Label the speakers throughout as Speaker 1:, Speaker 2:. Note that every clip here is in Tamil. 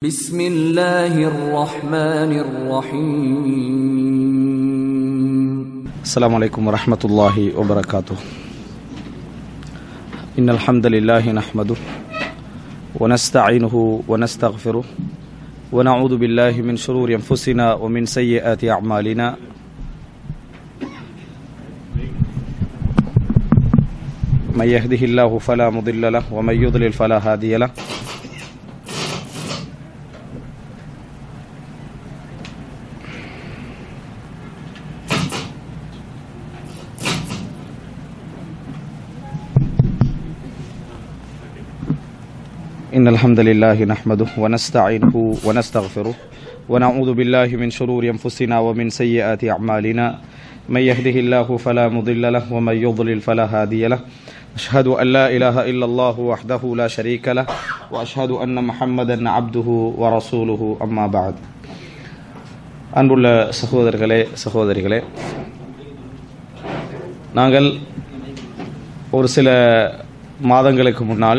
Speaker 1: بسم الله الرحمن الرحيم
Speaker 2: السلام عليكم ورحمة الله وبركاته إن الحمد لله نحمده ونستعينه ونستغفره ونعوذ بالله من شرور أنفسنا ومن سيئات أعمالنا من يهده الله فلا مضل له ومن يضلل فلا هادي له إن الحمد لله نحمده ونستعينه ونستغفره ونعوذ بالله من شرور أنفسنا ومن سيئات أعمالنا من يهده الله فلا مضل له ومن يضلل فلا هادي له أشهد أن لا إله إلا الله وحده لا شريك له وأشهد أن محمدا عبده ورسوله أما بعد அன்புள்ள சகோதரர்களே சகோதரிகளே நாங்கள் ஒரு சில மாதங்களுக்கு முன்னால்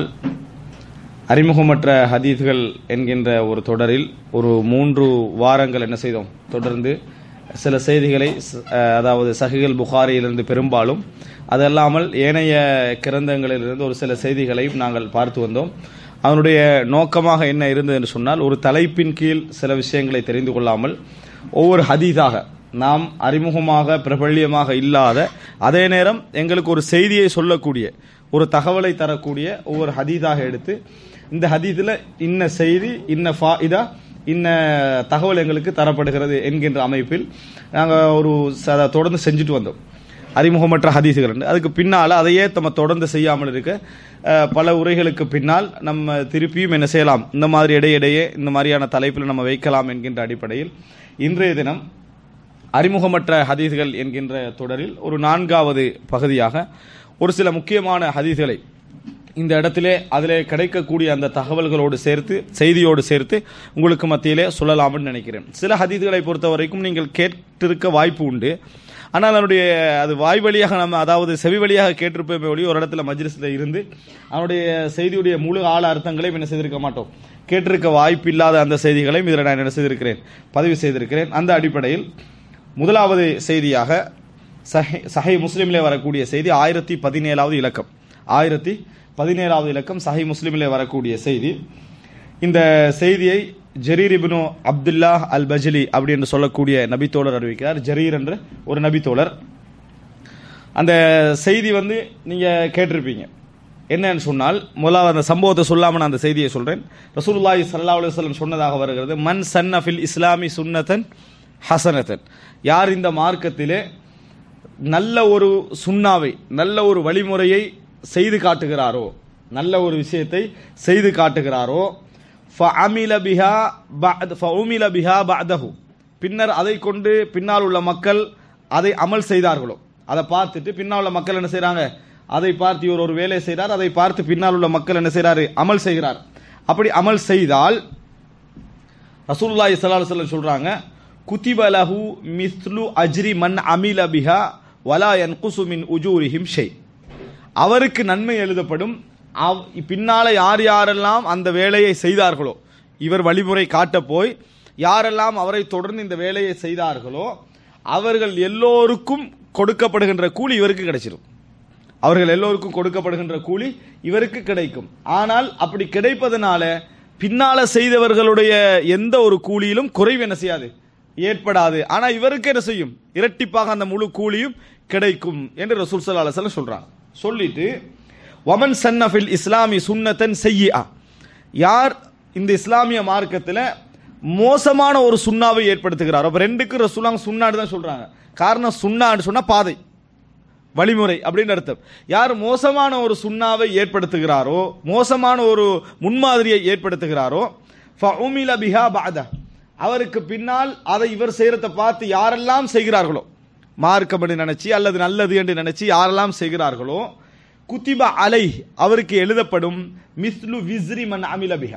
Speaker 2: அறிமுகமற்ற ஹதீஸ்கள் என்கின்ற ஒரு தொடரில் ஒரு மூன்று வாரங்கள் என்ன செய்தோம் தொடர்ந்து சில செய்திகளை ச- அஹ் அதாவது சஹிகள் புகாரியிலிருந்து பெரும்பாலும் அதல்லாமல் ஏனைய கிரந்தங்களிலிருந்து ஒரு சில செய்திகளையும் நாங்கள் பார்த்து வந்தோம் அதனுடைய நோக்கமாக என்ன இருந்தது என்று சொன்னால் ஒரு தலைப்பின் கீழ் சில விஷயங்களை தெரிந்து கொள்ளாமல் ஒவ்வொரு ஹதீஸாக நாம் அறிமுகமாக பிரபல்யமாக இல்லாத அதே நேரம் எங்களுக்கு ஒரு செய்தியை சொல்லக்கூடிய ஒரு தகவலை தரக்கூடிய ஒவ்வொரு ஹதீஸாக எடுத்து இந்த ஹதீஸில் இன்ன செய்தி இன்ன ஃபாயிதா இன்ன தகவல் எங்களுக்கு தரப்படுகிறது என்கின்ற அமைப்பில் நாங்கள் ஒரு ச- தொடர்ந்து செஞ்சுட்டு வந்தோம் அறிமுகமற்ற ஹதீஸுகள் உண்டு. அதுக்கு பின்னால் அதையே நம்ம தொடர்ந்து செய்யாமல் இருக்க அஹ், பல உரைகளுக்கு பின்னால் நம்ம திருப்பியும் என்ன செய்யலாம் இந்த மாதிரி இடையிடையே இந்த மாதிரியான தலைப்பில் நம்ம வைக்கலாம் என்கின்ற அடிப்படையில் இன்றைய தினம் அறிமுகமற்ற ஹதீஸ்கள் என்கின்ற தொடரில் ஒரு நான்காவது பகுதியாக ஒரு சில முக்கியமான ஹதீஸ்களை இந்த இடத்திலே அதிலே கிடைக்கக்கூடிய அந்த தகவல்களோடு சேர்த்து செய்தியோடு சேர்த்து உங்களுக்கு மத்தியிலே சொல்லலாம்னு நினைக்கிறேன் சில ஹதீஸ்களை பொறுத்த வரைக்கும் நீங்கள் கேட்டிருக்க வாய்ப்பு உண்டு ஆனால் அதனுடைய அது வாய் வழியாக நம்ம அதாவது செவி வழியாக கேட்டிருப்போமே ஒழிய ஒரு இடத்துல மஜ்லிஸில் இருந்து அவனுடைய செய்தியுடைய முழு ஆழ அர்த்தங்களையும் என்ன செய்திருக்க மாட்டோம் கேட்டிருக்க வாய்ப்பு இல்லாத அந்த செய்திகளையும் இதில் நான் என்ன செய்திருக்கிறேன் பதிவு செய்திருக்கிறேன் அந்த அடிப்படையில் முதலாவது செய்தியாக சஹி சஹி முஸ்லிமிலே வரக்கூடிய செய்தி ஆயிரத்தி பதினேழாவது இலக்கம் ஆயிரத்தி பதினேழாவது இலக்கம் சஹி முஸ்லிமிலே வரக்கூடிய செய்தி இந்த செய்தியை ஜரீர் இப்னு அப்துல்லா அல் பஜ்லி அப்படி என்று சொல்லக்கூடிய நபித்தோழர் அறிவிக்கிறார் ஜரீர் என்ற ஒரு நபித்தோழர் அந்த செய்தி வந்து நீங்க கேட்டிருப்பீங்க என்னன்னு சொன்னால் முதலாவது அந்த சம்பவத்தை சொல்லாம நான் அந்த செய்தியை சொல்றேன் ரசூலுல்லாஹி ஸல்லல்லாஹு அலைஹி வஸல்லம் சொன்னதாக வருகிறது மன் சன்ன ஃபில் இஸ்லாமி சுன்னதன் ஹசனத்தன் யார் இந்த மார்க்கத்திலே நல்ல ஒரு சுண்ணாவை நல்ல ஒரு வழிமுறையை செய்து காட்டுகிறாரோ நல்ல ஒரு விஷயத்தை செய்து காட்டுகிறாரோ ஃபஅமில பிஹா பஅத் ஃபஉமில பிஹா பஅதஹு பின்னர் அதை கொண்டு பின்னால் உள்ள மக்கள் அதை அமல் செய்தார்களோ அதை பார்த்துட்டு பின்னால் உள்ள மக்கள் என்ன செய்றாங்க அதை பார்த்து இவர் ஒரு வேலை செய்கிறார் அதை பார்த்து பின்னால் உள்ள மக்கள் என்ன செய்றாரு அமல் செய்கிறார் அப்படி அமல் செய்தால் ரசூலுல்லாஹி ஸல்லல்லாஹு அலைஹி வஸல்லம் சொல்றாங்க குதிப லஹு மிஸ்லு அஜ்ரி மன் அமில பிஹா வலா யன்குசு மின் உஜூரிஹிம் ஷை அவருக்கு நன்மை எழுதப்படும் அவ்- பின்னால யார் யாரெல்லாம் அந்த வேலையை செய்தார்களோ இவர் வழிமுறை காட்ட போய் யாரெல்லாம் அவரை தொடர்ந்து இந்த வேலையை செய்தார்களோ அவர்கள் எல்லோருக்கும் கொடுக்கப்படுகின்ற கூலி இவருக்கு கிடைச்சிடும் அவர்கள் எல்லோருக்கும் கொடுக்கப்படுகின்ற கூலி இவருக்கு கிடைக்கும் ஆனால் அப்படி கிடைப்பதனால பின்னால செய்தவர்களுடைய எந்த ஒரு கூலியிலும் குறைவு என்ன செய்யாது ஏற்படாது ஆனா இவருக்கு என்ன செய்யும் இரட்டிப்பாக அந்த முழு கூலியும் கிடைக்கும் என்று ரசூல் ஸல்லல்லாஹு அலைஹி வஸல்லம் சொல்றாங்க சொல்லிட்டு வமன் சன்னஃபில் இஸ்லாமி சுன்னத்தன் செய்யா யார் இந்த இஸ்லாமிய மார்க்கத்தில் மோசமான ஒரு சுண்ணாவை ஏற்படுத்துகிறார் அப்ப ரெண்டுக்கு ரசூலாங்க சுண்ணாடு தான் சொல்றாங்க காரணம் சுண்ணான்னு சொன்னா பாதை வழிமுறை அப்படின்னு அர்த்தம் யார் மோசமான ஒரு சுண்ணாவை ஏற்படுத்துகிறாரோ மோசமான ஒரு முன்மாதிரியை ஏற்படுத்துகிறாரோ ஃபஉமில பிஹா பஅத அவருக்கு பின்னால் அதை இவர் செய்யறத பார்த்து யாரெல்லாம் செய்கிறார்களோ மார்க்கம் என்று நினைச்சு அல்லது நல்லது என்று நினைச்சு யாரெல்லாம் செய்கிறார்களோ குத்திப அலை அவருக்கு எழுதப்படும் மிஸ்லு விஸ்ரி மன் அமில பிஹா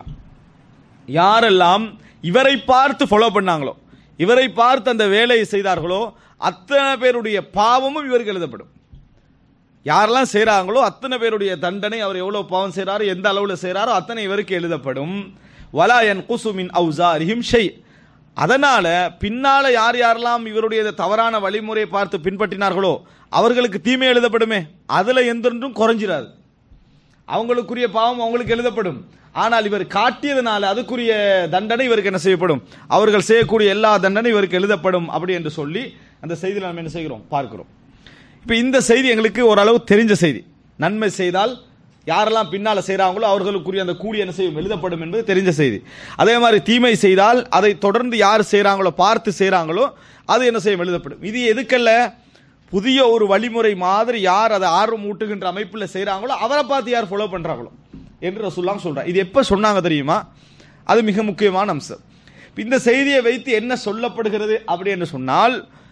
Speaker 2: யாரெல்லாம் இவரை பார்த்து ஃபாலோ பண்ணாங்களோ இவரை பார்த்து அந்த வேலையை செய்தார்களோ அத்தனை பேருடைய பாவமும் இவருக்கு எழுதப்படும் யாரெல்லாம் செய்றாங்களோ அத்தனை பேருடைய தண்டனை அவர் எவ்வளவு பாவம் செய்றாரோ எந்த அளவுல செய்றாரோ அத்தனை இவருக்கு எழுதப்படும் வலா என் குசுமின் அவுசாரிஹிம் ஷெய் அதனால பின்னால யார் யாரெல்லாம் இவருடைய இந்த தவறான வழிமுறையை பார்த்து பின்பற்றினார்களோ அவர்களுக்கு தீமை எழுதப்படுமே அதுல எந்தொன்றும் குறைஞ்சிராது அவங்களுக்குரிய பாவம் அவங்களுக்கு எழுதப்படும் ஆனால் இவர் காட்டியதனால அதுக்குரிய தண்டனை இவருக்கு என்ன செய்யப்படும் அவர்கள் செய்யக்கூடிய எல்லா தண்டனை இவருக்கு எழுதப்படும் அப்படி என்று சொல்லி அந்த செய்தியில் நம்ம என்ன செய்கிறோம் பார்க்கிறோம் இப்போ இந்த செய்தி எங்களுக்கு ஓரளவு தெரிஞ்ச செய்தி நன்மை செய்தால் யாரெல்லாம் பின்னால செய்றாங்களோ அவர்களுக்குரிய அந்த கூலி என்ன செய்யும் எழுதப்படும் என்பது தெரிஞ்ச செய்தி அதே மாதிரி தீமை செய்தால் அதை தொடர்ந்து யார் செய்றாங்களோ பார்த்து செய்றாங்களோ அது என்ன செய்யும் எழுதப்படும் இது எதுக்கல்ல புதிய ஒரு வழிமுறை மாதிரி யார் அதை ஆர்வம் ஊட்டுகின்ற அமைப்பில் செய்றாங்களோ அவரை பார்த்து யார் ஃபாலோ பண்றாங்களோ என்று ரசூல்லாம் சொல்றாங்க இது எப்ப சொன்னாங்க தெரியுமா அது மிக முக்கியமான அம்சம் இப்ப இந்த செய்தியை வைத்து என்ன சொல்லப்படுகிறது அப்படி என்று சொன்னால்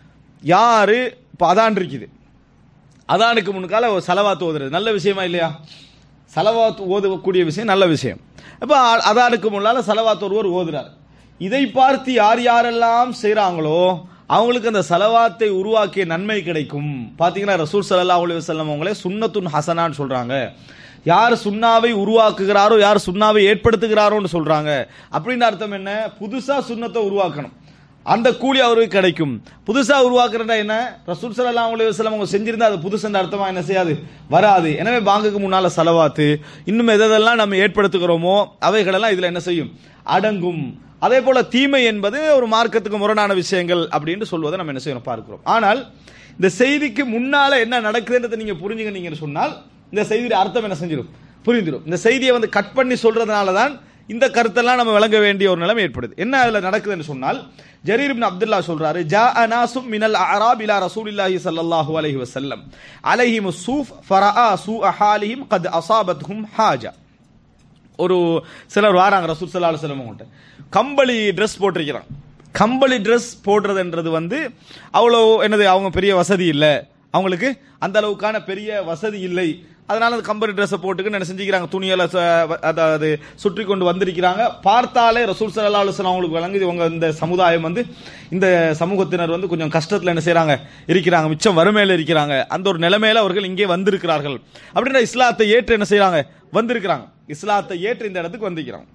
Speaker 2: யாரு இப்போ அதான் இருக்குது அதானுக்கு முன்கால ஒரு சலவாத்து ஓதுறது நல்ல விஷயமா இல்லையா சலவாத் ஓதக்கூடிய விஷயம் நல்ல விஷயம் இப்போ அதானுக்கு முன்னால சலவாத் ஒருவர் ஓதுறார் இதை பார்த்து யார் யாரெல்லாம் செய்றாங்களோ அவங்களுக்கு அந்த சலவாத்தை உருவாக்கிய நன்மை கிடைக்கும் பாத்தீங்கன்னா ரசூல் ஸல்லல்லாஹு அலைஹி வஸல்லம் அவங்களே சுன்னத்துன் ஹசனான்னு சொல்றாங்க யார் சுண்ணாவை உருவாக்குகிறாரோ யார் சுண்ணாவை ஏற்படுத்துகிறாரோன்னு சொல்றாங்க அப்படின்னு அர்த்தம் என்ன புதுசா சுண்ணத்தை உருவாக்கணும் அந்த கூலி அவருக்கு கிடைக்கும் புதுசா உருவாக்குறதா என்ன ரசூல் ஸல்லல்லாஹு அலைஹி வஸல்லம் அவங்க செஞ்சிருந்தா அது புதுசுன்ற அர்த்தமா என்ன செய்யாது வராது எனவே பாங்குக்கு முன்னால சலவாத்து இன்னும் எதெல்லாம் நம்ம ஏற்படுத்துகிறோமோ அவைகளெல்லாம் இதுல என்ன செய்யும் அடங்கும் அதே போல தீமை என்பது ஒரு மார்க்கத்துக்கு முரணான விஷயங்கள் அப்படின்னு சொல்வதை நம்ம என்ன செய்யணும் பார்க்கிறோம் ஆனால் இந்த செய்திக்கு முன்னால என்ன நடக்குதுன்றதை நீங்க புரிஞ்சுக்கிட்டீங்கன்னு சொன்னால் இந்த செய்தியோட அர்த்தம் என்ன செஞ்சிடும் புரிந்துடும் இந்த செய்தியை வந்து கட் பண்ணி சொல்றதுனால தான் இந்த கருத்தெல்லாம் நம்ம விளங்க வேண்டிய ஒரு நிலைமை ஏற்படுது என்ன அதுல நடக்குதுன்னு சொன்னால் ஜரீர் இப்னு அப்துல்லா சொல்றாரு ஜா அனாசும் மினல் அராப் இலா ரசூலில்லாஹி ஸல்லல்லாஹு அலைஹி வஸல்லம் அலைஹிம் சூஃப் ஃபரஆ சூ அஹாலிஹிம் கத் அஸாபத்ஹும் ஹாஜா ஒரு சிலர் வாராங்க ரசூல் ஸல்லல்லாஹு அலைஹி வஸல்லம் கிட்ட கம்பளி ட்ரெஸ் போட்டிருக்கிறான் கம்பளி ட்ரெஸ் போடுறதுன்றது வந்து அவ்வளோ என்னது அவங்க பெரிய வசதி இல்லை அவங்களுக்கு அந்த அளவுக்கான பெரிய வசதி இல்லை அதனால அந்த கம்பளி ட்ரெஸ்ஸை போட்டுக்கு என்ன செஞ்சுக்கிறாங்க துணியெல்லாம் ச- அதாவது சுற்றி கொண்டு வந்திருக்கிறாங்க பார்த்தாலே ரசூல் ஸல்லல்லாஹு அலைஹி வஸல்லம் அவங்களுக்கு வழங்குது இவங்க இந்த சமுதாயம் வந்து இந்த சமூகத்தினர் வந்து கொஞ்சம் கஷ்டத்தில் என்ன செய்றாங்க இருக்கிறாங்க மிச்சம் வறுமையில இருக்கிறாங்க அந்த ஒரு நிலைமையில அவர்கள் இங்கே வந்திருக்கிறார்கள் அப்படின்ற இஸ்லாத்தை ஏற்று என்ன செய்றாங்க வந்திருக்கிறாங்க இஸ்லாத்தை ஏற்று இந்த இடத்துக்கு வந்திருக்கிறாங்க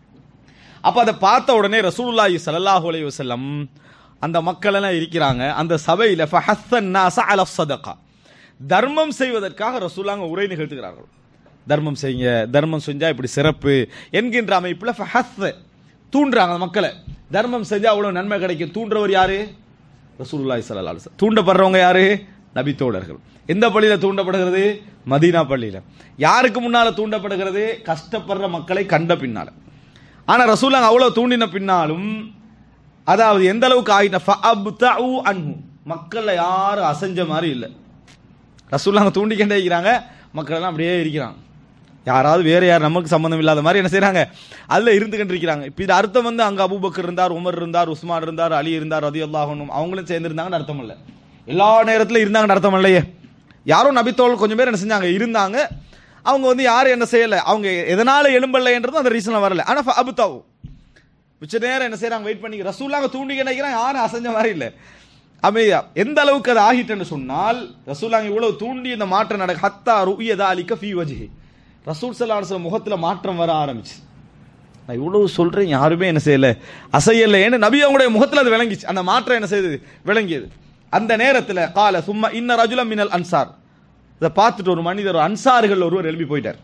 Speaker 2: அப்ப அதை பார்த்த உடனே ரசூலுல்லாஹி ஸல்லல்லாஹு அலைஹி வஸல்லம் அந்த மக்கள் எல்லாம் இருக்கிறாங்க அந்த சபையில ஃபஹஸ்ஸன் நாஸ அல ஸதகா தர்மம் செய்வதற்காக ரசூலாங்க உரை நிகழ்த்துகிறார்கள் தர்மம் செய்யுங்க தர்மம் செஞ்சா இப்படி சிறப்பு என்கின்ற அமைப்புல ஃபஹஸ்ஸ தூண்டுறாங்க அந்த மக்களை தர்மம் செஞ்சா அவ்வளவு நன்மை கிடைக்கும் தூண்டுறவர் யாரு ரசூலுல்லாஹி ஸல்லல்லாஹு அலைஹி வஸல்லம் தூண்டப்படுறவங்க யாரு நபி தோழர்கள் எந்த பள்ளியில தூண்டப்படுகிறது மதீனா பள்ளியில யாருக்கு முன்னால தூண்டப்படுகிறது கஷ்டப்படுற மக்களை கண்ட பின்னால ஆனா ரசூலாங்க அவ்வளவு தூண்டின பின்னாலும் அதாவது எந்த அளவுக்கு ஆயிட்ட ஃபஅப்தஉ அன்ஹு மக்கள்ல யாரும் அசைஞ்ச மாதிரி இல்லை ரசூலாங்க தூண்டிக்கிட்டே இருக்கிறாங்க மக்கள் எல்லாம் அப்படியே இருக்கிறாங்க யாராவது வேற யார் நமக்கு சம்பந்தம் இல்லாத மாதிரி என்ன செய்றாங்க அதுல இருந்துகிட்டு இருக்கிறாங்க இப்ப இது அர்த்தம் வந்து அங்க அபூபக்கர் இருந்தார் உமர் இருந்தார் உஸ்மான் இருந்தார் அலி இருந்தார் ரதி அல்லாஹனும் அவங்களும் சேர்ந்து இருந்தாங்கன்னு அர்த்தம் இல்லை எல்லா நேரத்துல இருந்தாங்கன்னு அர்த்தம் இல்லையே யாரும் நபித்தோல் கொஞ்சம் பேர் என்ன செஞ்சாங்க இருந்தாங்க அவங்க வந்து யாரும் என்ன செய்யல அவங்க எதனால எழும்பலைன்றதும் அந்த ரீசன்ல வரல ஆனா அபுத்தாவு மிச்ச நேரம் என்ன செய்யறாங்க வெயிட் பண்ணி ரசூலாங்க தூண்டி நினைக்கிறாங்க யாரும் அசைஞ்ச மாதிரி இல்ல அமைதியா எந்த அளவுக்கு அது ஆகிட்டுன்னு சொன்னால் ரசூலாங்க இவ்வளவு தூண்டி இந்த மாற்றம் நடக்க ஹத்தா ருயதா அலிக்க ஃபீ வஜ்ஹி ரசூல் ஸல்லல்லாஹு அலைஹி வஸல்லம் முகத்துல மாற்றம் வர ஆரம்பிச்சு நான் இவ்வளவு சொல்றேன் யாருமே என்ன செய்யல அசையல ஏன்னு நபி அவங்களுடைய முகத்துல அது விளங்கிச்சு அந்த மாற்றம் என்ன செய்தது விளங்கியது அந்த நேரத்துல கால சும்மா இன்ன ரஜுலம் மினல் அன்சார் இதை பார்த்துட்டு ஒரு மனிதர் ஒரு அன்சார்கள் ஒருவர் எழும்பி போயிட்டார்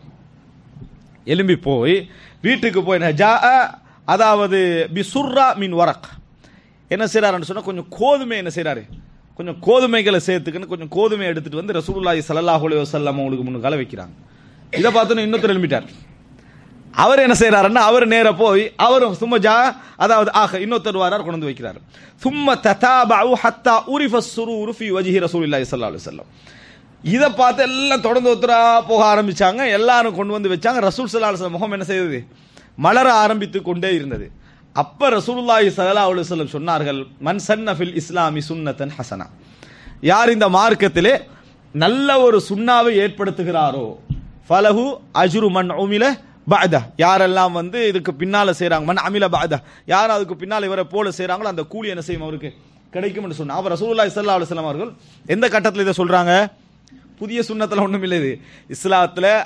Speaker 2: எழும்பி போய் வீட்டுக்கு போய் ஜா அதாவது பிசுர்ரா மின் வரக் என்ன செய்றாருன்னு சொன்னா கொஞ்சம் கோதுமை என்ன செய்றாரு கொஞ்சம் கோதுமைகளை சேர்த்துக்கின்னு கொஞ்சம் கோதுமை எடுத்துட்டு வந்து ரசூலுல்லாஹி ஸல்லல்லாஹு அலைஹி வஸல்லம் அவங்களுக்கு முன்னுக்கால வைக்கிறாங்க இதை பார்த்தோன்னு இன்னொருத்தர் எழும்பிட்டார் அவர் என்ன செய்யறாருன்னா அவர் நேர போய் அவரும் சும்மா ஜா அதாவது ஆக இன்னொருத்தர் வாரார் கொண்டு வந்து வைக்கிறார் சும்ம ததாபு ஹத்தா உரிஃப சுரூரு ஃபி வஜ்ஹி ரசூலுல்லாஹி ஸல்லல்லாஹு அலைஹி வஸல்லம் இதை பார்த்து எல்லாம் தொடர்ந்து ஒருத்தரா போக ஆரம்பிச்சாங்க எல்லாரும் கொண்டு வந்து வச்சாங்க ரசூல் ஸல்லல்லாஹு அலைஹி வஸல்லம் முகம் என்ன செய்தது மலர ஆரம்பித்து கொண்டே இருந்தது அப்ப ரசூலுல்லாஹி ஸல்லல்லாஹு அலைஹி வஸல்லம் சொன்னார்கள் மன் சன்ன ஃபில் இஸ்லாமி சுன்னத்தன் ஹசனா யார் இந்த மார்க்கத்திலே நல்ல ஒரு சுண்ணாவை ஏற்படுத்துகிறாரோ ஃபலஹு அஜ்ரு மன் உமில பஅத யாரெல்லாம் வந்து இதுக்கு பின்னால செய்றாங்க மன் அமில பஅத யார் அதுக்கு பின்னால இவரை போல செய்றாங்களோ அந்த கூலி என்ன செய்யும் அவருக்கு கிடைக்கும்னு சொன்னா அவர் ரசூலுல்லாஹி ஸல்லல்லாஹு அலைஹி வஸல்லம் அவர்கள் எந்த கட்டத்தில் இதை சொல்றாங்க புதிய சுண்ணத்துல ஒண்ணும் இல்லை இது இஸ்லாத்துல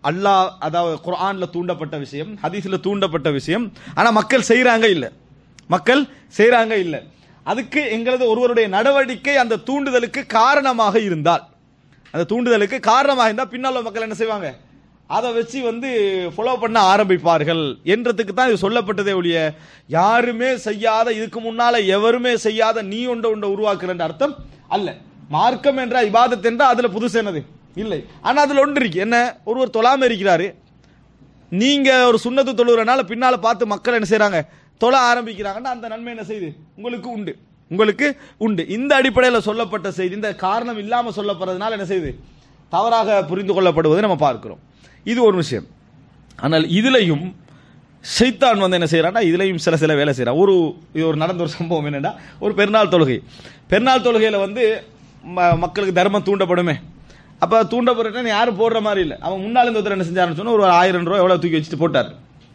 Speaker 2: அல்லாஹ் அதாவது குர்ஆன்ல தூண்டப்பட்ட விஷயம் ஹதீஸ்ல தூண்டப்பட்ட விஷயம் ஆனா மக்கள் செய்றாங்க இல்ல மக்கள் செய்றாங்க இல்ல அதுக்கு எங்களது ஒருவருடைய நடவடிக்கை அந்த தூண்டுதலுக்கு காரணமாக இருந்தால் அந்த தூண்டுதலுக்கு காரணமாக இருந்தால் பின்னால் உள்ள மக்கள் என்ன செய்வாங்க அதை வச்சு வந்து ஃபாலோ பண்ண ஆரம்பிப்பார்கள் என்றதுக்கு தான் இது சொல்லப்பட்டதே ஒழிய யாருமே செய்யாத இதுக்கு முன்னால எவருமே செய்யாத நீ ஒன்ற ஒன்றை உருவாக்குறன்ற அர்த்தம் அல்ல மார்க்கம் என்ற இபாதத் என்ற அதுல புதுசு என்னது இல்லை ஆனா அதுல ஒன்று இருக்கு என்ன ஒருவர் தொழாம இருக்கிறாரு நீங்க ஒரு சுண்ணத்து தொழுகிறனால பின்னால பார்த்து மக்கள் என்ன செய்றாங்க தொழ ஆரம்பிக்கிறாங்கன்னா அந்த நன்மை என்ன செய்யுது உங்களுக்கு உண்டு உங்களுக்கு உண்டு இந்த அடிப்படையில் சொல்லப்பட்ட செய்தி இந்த காரணம் இல்லாம சொல்லப்படுறதுனால என்ன செய்யுது தவறாக புரிந்து கொள்ளப்படுவதை நம்ம பார்க்கிறோம் இது ஒரு விஷயம் ஆனால் இதுலயும் ஷைத்தான் வந்து என்ன செய்யறான்னா இதுலயும் சில சில வேலை செய்யறான் ஒரு இது ஒரு நடந்த ஒரு சம்பவம் என்னன்னா ஒரு பெருநாள் தொழுகை பெருநாள் தொழுகையில வந்து ம- மக்களுக்கு தர்மம் தூண்டப்படுமே அப்ப தூண்டப்படுறா யாரும் போடுற மாதிரி இல்லை அவன் முன்னாள் இந்த ஒருத்தர் என்ன செஞ்சாருன்னு சொன்னா ஒரு ஆயிரம் ரூபாய் எவ்வளவு தூக்கி வச்சுட்டு போட்டார்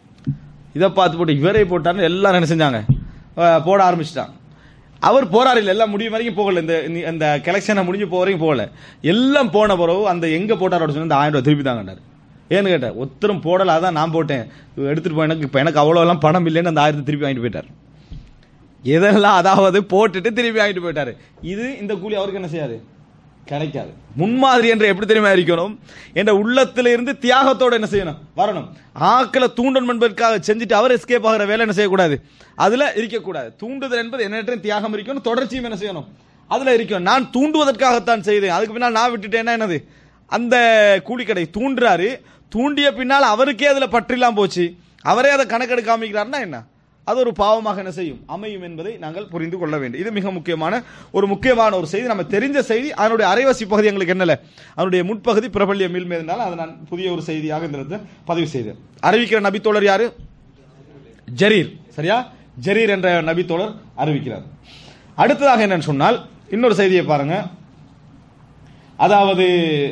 Speaker 2: இதை பார்த்து போட்டு இவரே போட்டார்னு எல்லாரும் என்ன செஞ்சாங்க அஹ் போட ஆரம்பிச்சிட்டாங்க அவர் போறாரு இல்லை எல்லாம் முடியும் வரைக்கும் போகல இந்த இந்த- இந்த கலெக்ஷனை முடிஞ்சு போக வரைக்கும் போகல எல்லாம் போன பிறகு அந்த எங்க போட்டார் அப்படின்னு சொன்னா இந்த ஆயிரம் ரூபாய் திருப்பி தாங்கண்டார் ஏன்னு கேட்டேன் ஒருத்தரும் போடல அதான் நான் போட்டேன் எடுத்துட்டு போய் எனக்கு இப்போ எனக்கு அவ்வளோ எல்லாம் பணம் இல்லைன்னு அந்த ஆயிரத்தை திருப்பி வாங்கிட்டு போயிட்டார் இதெல்லாம் அதாவது போட்டுட்டு திருப்பி வாங்கிட்டு போயிட்டாரு இது இந்த கூலி அவருக்கு என்ன செய்யாது கிடைக்காது முன்மாதிரி என்று எப்படி தெரியுமா இருக்கணும் என்ற உள்ளத்துல இருந்து தியாகத்தோட என்ன செய்யணும் வரணும் ஆக்களை தூண்டணும் என்பதற்காக செஞ்சுட்டு அவர் எஸ்கேப் ஆகிற வேலை என்ன செய்யக்கூடாது அதுல இருக்கக்கூடாது தூண்டுதல் என்பது எண்ணற்ற தியாகம் இருக்கணும் தொடர்ச்சியும் என்ன செய்யணும் அதுல இருக்கும் நான் தூண்டுவதற்காகத்தான் செய்தேன் அதுக்கு பின்னால் நான் விட்டுட்டேன்னா என்னது அந்த கூலிக்கடை தூண்டுறாரு தூண்டிய பின்னால் அவருக்கே அதுல பற்றிலாம் போச்சு அவரே அதை கணக்கெடுக்க காமிக்கிறாருன்னா என்ன அது ஒரு பாவமாக என்ன செய்யும் அமையும் என்பதை நாங்கள் புரிந்து கொள்ள வேண்டும் இது மிக முக்கியமான ஒரு முக்கியமான ஒரு செய்தி நம்ம தெரிஞ்ச செய்தி அதனுடைய அரைவாசி பகுதி எங்களுக்கு என்னல அதனுடைய முற்பகுதி பிரபல்ய மீள் மீதுனால அதை நான் புதிய ஒரு செய்தியாக இந்த இடத்துல பதிவு செய்தேன் அறிவிக்கிற நபித்தோழர் யாரு ஜரீர் சரியா ஜரீர் என்ற நபித்தோழர் அறிவிக்கிறார் அடுத்ததாக என்னன்னு சொன்னால் இன்னொரு செய்தியை பாருங்க அதாவது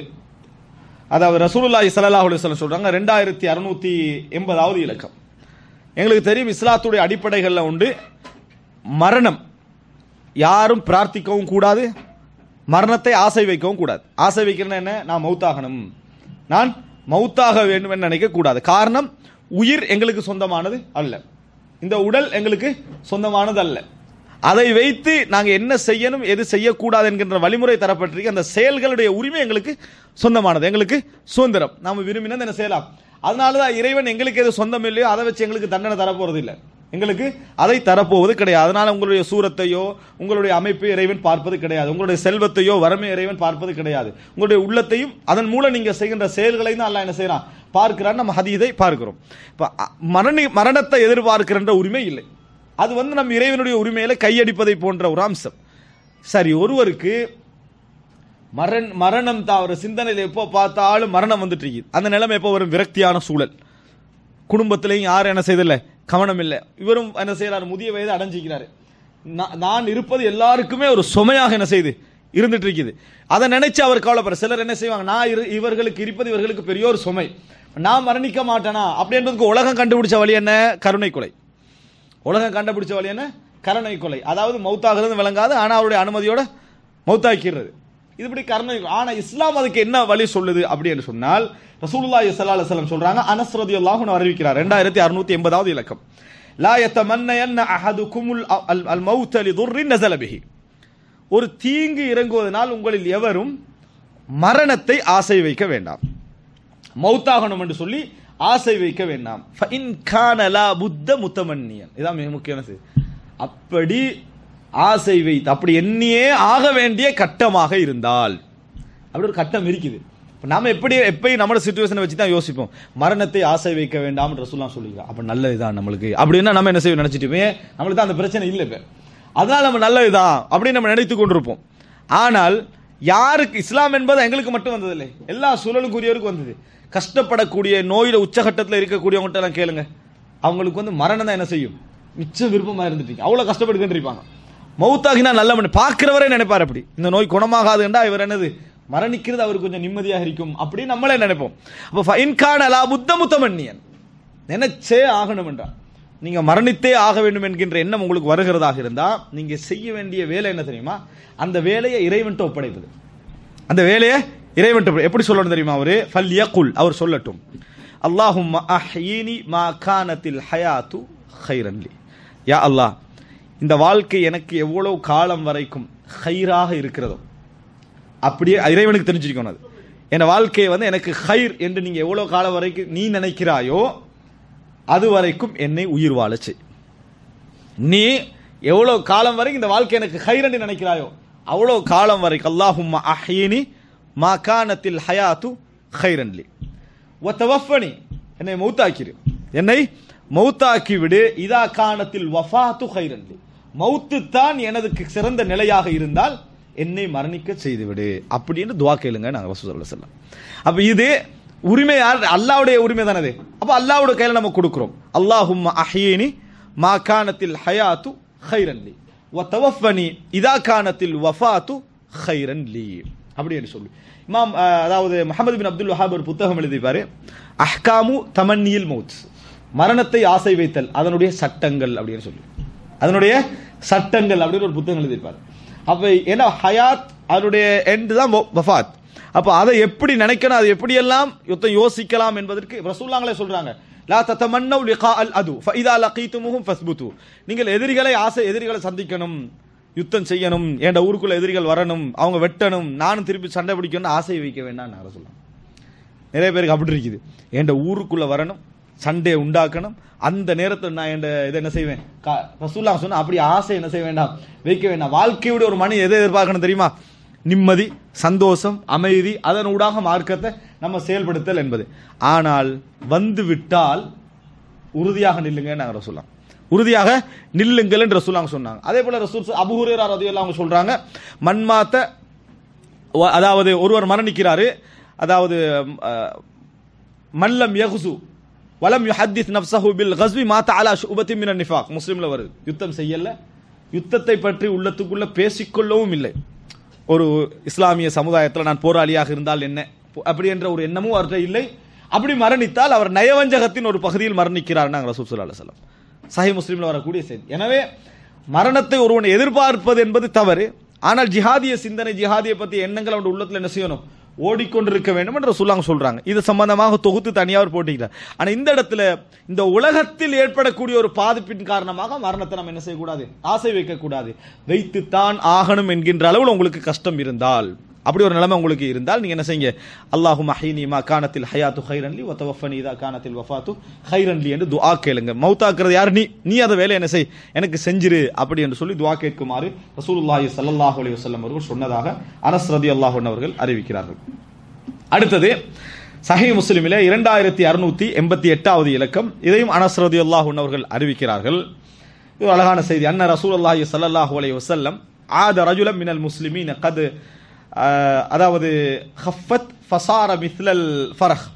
Speaker 2: அதாவது ரசூலுல்லாஹி ஸல்லல்லாஹு அலைஹி வஸல்லம் சொல்றாங்க ரெண்டாயிரத்தி அறுநூத்தி எண்பதாவது இலக்கம் எங்களுக்கு தெரியும் இஸ்லாத்துடைய அடிப்படைகளில் உண்டு மரணம் யாரும் பிரார்த்திக்கவும் கூடாது மரணத்தை ஆசை வைக்கவும் கூடாது ஆசை வைக்கிறேன்னா என்ன நான் மௌத்தாகணும் நான் மௌத்தாக வேண்டும் என்று நினைக்க கூடாது காரணம் உயிர் எங்களுக்கு சொந்தமானது அல்ல இந்த உடல் எங்களுக்கு சொந்தமானது அல்ல அதை வைத்து நாங்க என்ன செய்யணும் எது செய்யக்கூடாது என்கின்ற வழிமுறை தரப்பட்டிருக்கு அந்த செயல்களுடைய உரிமை எங்களுக்கு சொந்தமானது எங்களுக்கு சுதந்திரம் நாம விரும்பினது என்ன செய்யலாம் அதனாலதான் இறைவன் எங்களுக்கு எது சொந்தம் இல்லையோ அதை வச்சு எங்களுக்கு தண்டனை தரப்போறது இல்லை எங்களுக்கு அதை தரப்போவது கிடையாது அதனால உங்களுடைய சூரத்தையோ உங்களுடைய அமைப்பை இறைவன் பார்ப்பது கிடையாது உங்களுடைய செல்வத்தையோ வறுமை இறைவன் பார்ப்பது கிடையாது உங்களுடைய உள்ளத்தையும் அதன் மூலம் நீங்க செய்கின்ற செயல்களை தான் அல்லாஹ் என்ன செய்யறான் பார்க்கிறான் நம்ம ஹதீதை பார்க்கிறோம் இப்ப அ- மரணி மரணத்தை எதிர்பார்க்கின்ற உரிமை இல்லை அது வந்து நம் இறைவனுடைய உரிமையில கையடிப்பதை போன்ற ஒரு அம்சம் சரி ஒருவருக்கு மரண் மரணம் தான் ஒரு சிந்தனையில் எப்போ பார்த்தாலும் மரணம் வந்துட்டு இருக்குது அந்த நிலைமை எப்போ வரும் விரக்தியான சூழல் குடும்பத்திலையும் யாரும் என்ன செய்தில்லை கவனம் இல்லை இவரும் என்ன செய்யறாரு முதிய வயது அடைஞ்சிக்கிறாரு நா- நான் இருப்பது எல்லாருக்குமே ஒரு சுமையாக என்ன செய்யுது இருந்துட்டு இருக்குது அதை நினைச்சு அவர் கவலைப்படுற சிலர் என்ன செய்வாங்க நான் இரு- இவர்களுக்கு இருப்பது இவர்களுக்கு பெரிய ஒரு சுமை நான் மரணிக்க மாட்டேனா அப்படின்றதுக்கு உலகம் கண்டுபிடிச்ச வழி என்ன கருணை கொலை உலகம் கண்டுபிடிச்ச வழி என்ன கருணை கொலை அதாவது மௌத்தாகிறது விளங்காது ஆனா அவருடைய அனுமதியோட மௌத்தாக்கிறது இது இப்படி கருணை ஆனா இஸ்லாம் அதுக்கு என்ன வழி சொல்லுது அப்படின்னு சொன்னால் ரசூலுல்லாஹி ஸல்லல்லாஹு அலைஹி வஸல்லம் சொல்றாங்க அனஸ் ரலியல்லாஹு அன்ஹு அறிவிக்கிறார் 2680 வது இலக்கம் லா யத்தமன்னயன்ன அஹதுகுமுல் அல் அல் மௌத் லிதுர்ரின் நஸல பிஹி ஒரு தீங்கு இறங்குவதனால் உங்களில் எவரும் மரணத்தை ஆசை வைக்க வேண்டாம் மௌத்தாகணும் என்று சொல்லி ஆசை வைக்க வேண்டாம் ஃபஇன் கான லா புத்த முத்தமன்னியன் இதான் மிக முக்கியமானது அப்படி ஆசை வைத்து அப்படி எண்ணியே ஆக வேண்டிய கட்டமாக இருந்தால் அப்படி ஒரு கட்டம் இருக்குது இப்ப நாம எப்படி எப்பயும் நம்மளோட சுச்சுவேஷனை வச்சு தான் யோசிப்போம் மரணத்தை ஆசை வைக்க வேண்டாம் ரசூல்லாம் சொல்லிக்கிறோம் அப்ப நல்லதுதான் நம்மளுக்கு அப்படின்னா நம்ம என்ன செய்வோம் நினைச்சிட்டுமே நம்மளுக்கு தான் அந்த பிரச்சனை இல்லை இப்ப அதனால நம்ம நல்லதுதான் அப்படின்னு நம்ம நினைத்து கொண்டிருப்போம் ஆனால் யாருக்கு இஸ்லாம் என்பது எங்களுக்கு மட்டும் வந்ததில்லை எல்லா சூழலுக்குரியவருக்கும் வந்தது கஷ்டப்படக்கூடிய நோயில உச்சகட்டத்தில் இருக்கக்கூடியவங்கள்ட்ட எல்லாம் கேளுங்க அவங்களுக்கு வந்து மரணம் தான் என்ன செய்யும் மிச்சம் விருப்பமா இருந்துட்டீங்க அவ்வளவு கஷ்டப்பட்டு இருப்பாங்க மௌத்தாகினா நல்ல மனு பார்க்கிறவரே நினைப்பார் அப்படி இந்த நோய் குணமாகாதுண்டா இவர் என்னது மரணிக்கிறது அவருக்கு கொஞ்சம் நிம்மதியாக இருக்கும் அப்படின்னு நம்மளே நினைப்போம் அப்ப ஃபைன்கான் அலா புத்த முத்தமன்னியன் நினைச்சே ஆகணும் என்றார் நீங்க மரணித்தே ஆக வேண்டும் என்கின்ற எண்ணம் உங்களுக்கு வருகிறதாக இருந்தா நீங்க செய்ய வேண்டிய வேலை என்ன தெரியுமா அந்த வேலையை இறைவன்ட்ட ஒப்படைப்பது அந்த வேலையை இறைவன் எப்படி சொல்லணும் தெரியுமா அவரு ஃபல் யகுல் அவர் சொல்லட்டும் அல்லாஹும் அஹ்யீனி மா கானத்தில் ஹயாத்து ஹைரன்லி யா அல்லாஹ் இந்த வாழ்க்கை எனக்கு எவ்வளவு காலம் வரைக்கும் ஹைராக இருக்கிறதோ அப்படியே இறைவனுக்கு தெரிஞ்சிருக்கணும் அது என் வாழ்க்கையை வந்து எனக்கு ஹைர் என்று நீங்க எவ்வளவு காலம் வரைக்கும் நீ நினைக்கிறாயோ அது வரைக்கும் என்னை உயிர் வாழச் செய் நீ எவ்வளவு காலம் வரைக்கும் இந்த வாழ்க்கை எனக்கு ஹைர் என்று நினைக்கிறாயோ அவ்வளவு காலம் வரைக்கும் அல்லாஹும் அஹ்யீனி மா கானத்தில் ஹயாத்து ஹைரன்லி ஒத்தவஃபனி என்னை மௌத்தாக்கிரு என்னை மௌத்தாக்கி விடு இதா கானத்தில் வஃபாத்து ஹைரன்லி மௌத்து தான் எனதுக்கு சிறந்த நிலையாக இருந்தால் என்னை மரணிக்க செய்துவிடு அப்படின்னு துவா கேளுங்க நாங்கள் ரசூல் சொல்லலாம் அப்ப இது உரிமை யார் அல்லாவுடைய உரிமை தானே அது அப்ப அல்லாவுடைய கையில நம்ம கொடுக்கிறோம் அல்லாஹும் அஹ்யீனி மா கானத்தில் ஹயாத்து ஹைரன்லி வத்தவஃபனி இதா கானத்தில் வஃபாத்து ஹைரன்லி அப்படி என்று சொல்லி இமாம் அஹ், அதாவது முஹம்மது பின் அப்துல் வஹாப் ஒரு புத்தகம் எழுதிப்பாரு அஹ்காமு தமன்னியில் மௌத் மரணத்தை ஆசை வைத்தல் அதனுடைய சட்டங்கள் அப்படின்னு சொல்லி அதனுடைய சட்டங்கள் அப்படின்னு ஒரு புத்தகம் எழுதியிருப்பாரு அப்ப ஏன்னா ஹயாத் அதனுடைய எண்டு தான் வ- வஃபாத் அப்ப அதை எப்படி நினைக்கணும் அது எப்படியெல்லாம் யுத்தம் யோசிக்கலாம் என்பதற்கு ரசூல்லாங்களே சொல்றாங்க லா தத்தமன்னவ் லிகா அல் அது ஃபைதா லகீத்துமுஹும் ஃபஸ்புத்து நீங்கள் எதிரிகளை ஆசை எதிரிகளை சந்திக்கணும் யுத்தம் செய்யணும் என்ற ஊருக்குள்ள எதிரிகள் வரணும் அவங்க வெட்டணும் நானும் திருப்பி சண்டை பிடிக்கணும்னு ஆசை வைக்க வேண்டாம் நான் சொல்லலாம் நிறைய பேருக்கு அப்படி இருக்குது என் ஊருக்குள்ள வரணும் சண்டையை உண்டாக்கணும் அந்த நேரத்தில் நான் என் இதை என்ன செய்வேன் கா- ரசூல்லா சொன்னா அப்படி ஆசை என்ன செய்ய வேண்டாம் வைக்க வேண்டாம் வாழ்க்கையோட ஒரு மனிதன் எதை எதிர்பார்க்கணும் தெரியுமா நிம்மதி சந்தோஷம் அமைதி அதன் ஊடாக மார்க்கத்தை நம்ம செயல்படுத்தல் என்பது ஆனால் வந்து விட்டால் உறுதியாக நில்லுங்க நாங்க ரசூல்லாம் உறுதியாக நில்லுங்கள் என்று ரசூலாங்க சொன்னாங்க அதே போல ரசூல் அபுஹுரேரா ரதியல்லாஹு அவங்க சொல்றாங்க மண்மாத்த வ- அதாவது ஒருவர் மரணிக்கிறாரு அதாவது அஹ், மல்லம் யகுசு வலம் யுஹத்திஸ் நப்சஹு பில் கஸ்வி மாத்த அலா ஷுபத்தி மின நிஃபாக் முஸ்லிம்ல வருது யுத்தம் செய்யல யுத்தத்தை பற்றி உள்ளத்துக்குள்ள பேசிக்கொள்ளவும் இல்லை ஒரு இஸ்லாமிய சமுதாயத்தில் நான் போராளியாக இருந்தால் என்ன அப்படி என்ற ஒரு எண்ணமும் அவர்கிட்ட இல்லை அப்படி மரணித்தால் அவர் நயவஞ்சகத்தின் ஒரு பகுதியில் மரணிக்கிறார் நாங்கள் ரசூல் ஸல்லல்லாஹு அலைஹி வஸல்லம் சஹி முஸ்லீம்ல வரக்கூடிய செய்தி எனவே மரணத்தை ஒருவன் எதிர்பார்ப்பது என்பது தவறு ஆனால் ஜிஹாதிய சிந்தனை ஜிஹாதிய பத்தி எண்ணங்கள் அவன் உள்ளத்துல என்ன செய்யணும் ஓடிக்கொண்டிருக்க வேண்டும் என்று சொல்லாங்க சொல்றாங்க இது சம்பந்தமாக தொகுத்து தனியாக அவர் போட்டிக்கிறார் ஆனா இந்த இடத்துல இந்த உலகத்தில் ஏற்படக்கூடிய ஒரு பாதிப்பின் காரணமாக மரணத்தை நம்ம என்ன செய்யக்கூடாது ஆசை வைக்கக்கூடாது வைத்துத்தான் ஆகணும் என்கின்ற அளவில் உங்களுக்கு கஷ்டம் இருந்தால் அப்படி ஒரு நிலைமை உங்களுக்கு இருந்தால் நீங்க என்ன செய்யுங்க அல்லாஹு மஹீனி மா கானத்தில் ஹயாத்து ஹைரன்லி வத்தவஃபனி இதா கானத்தில் வஃபாத்து ஹைரன்லி என்று துஆ கேளுங்க மௌத்தாக்குறது யார் நீ நீ அதை வேலை என்ன செய் எனக்கு செஞ்சிரு அப்படி என்று சொல்லி துஆ கேட்குமாறு ரசூலுல்லாஹி ஸல்லல்லாஹு அலைஹி வஸல்லம் அவர்கள் சொன்னதாக அனஸ் ரதியல்லாஹு அன்ஹு அவர்கள் அறிவிக்கிறார்கள் அடுத்தது சஹி முஸ்லிமிலே இரண்டாயிரத்தி அறுநூத்தி எண்பத்தி எட்டாவது இலக்கம் இதையும் அனஸ் ரதியல்லாஹு அன்ஹு அவர்கள் அறிவிக்கிறார்கள் இது ஒரு அழகான செய்தி அன்ன ரசூலுல்லாஹி ஸல்லல்லாஹு அலைஹி வஸல்லம் ஆத ரஜுலம் மினல் முஸ்லிமீன கது ஆஹ், அதாவது ஹஃபத் ஃபசார மித்லல் ஃபரஹ்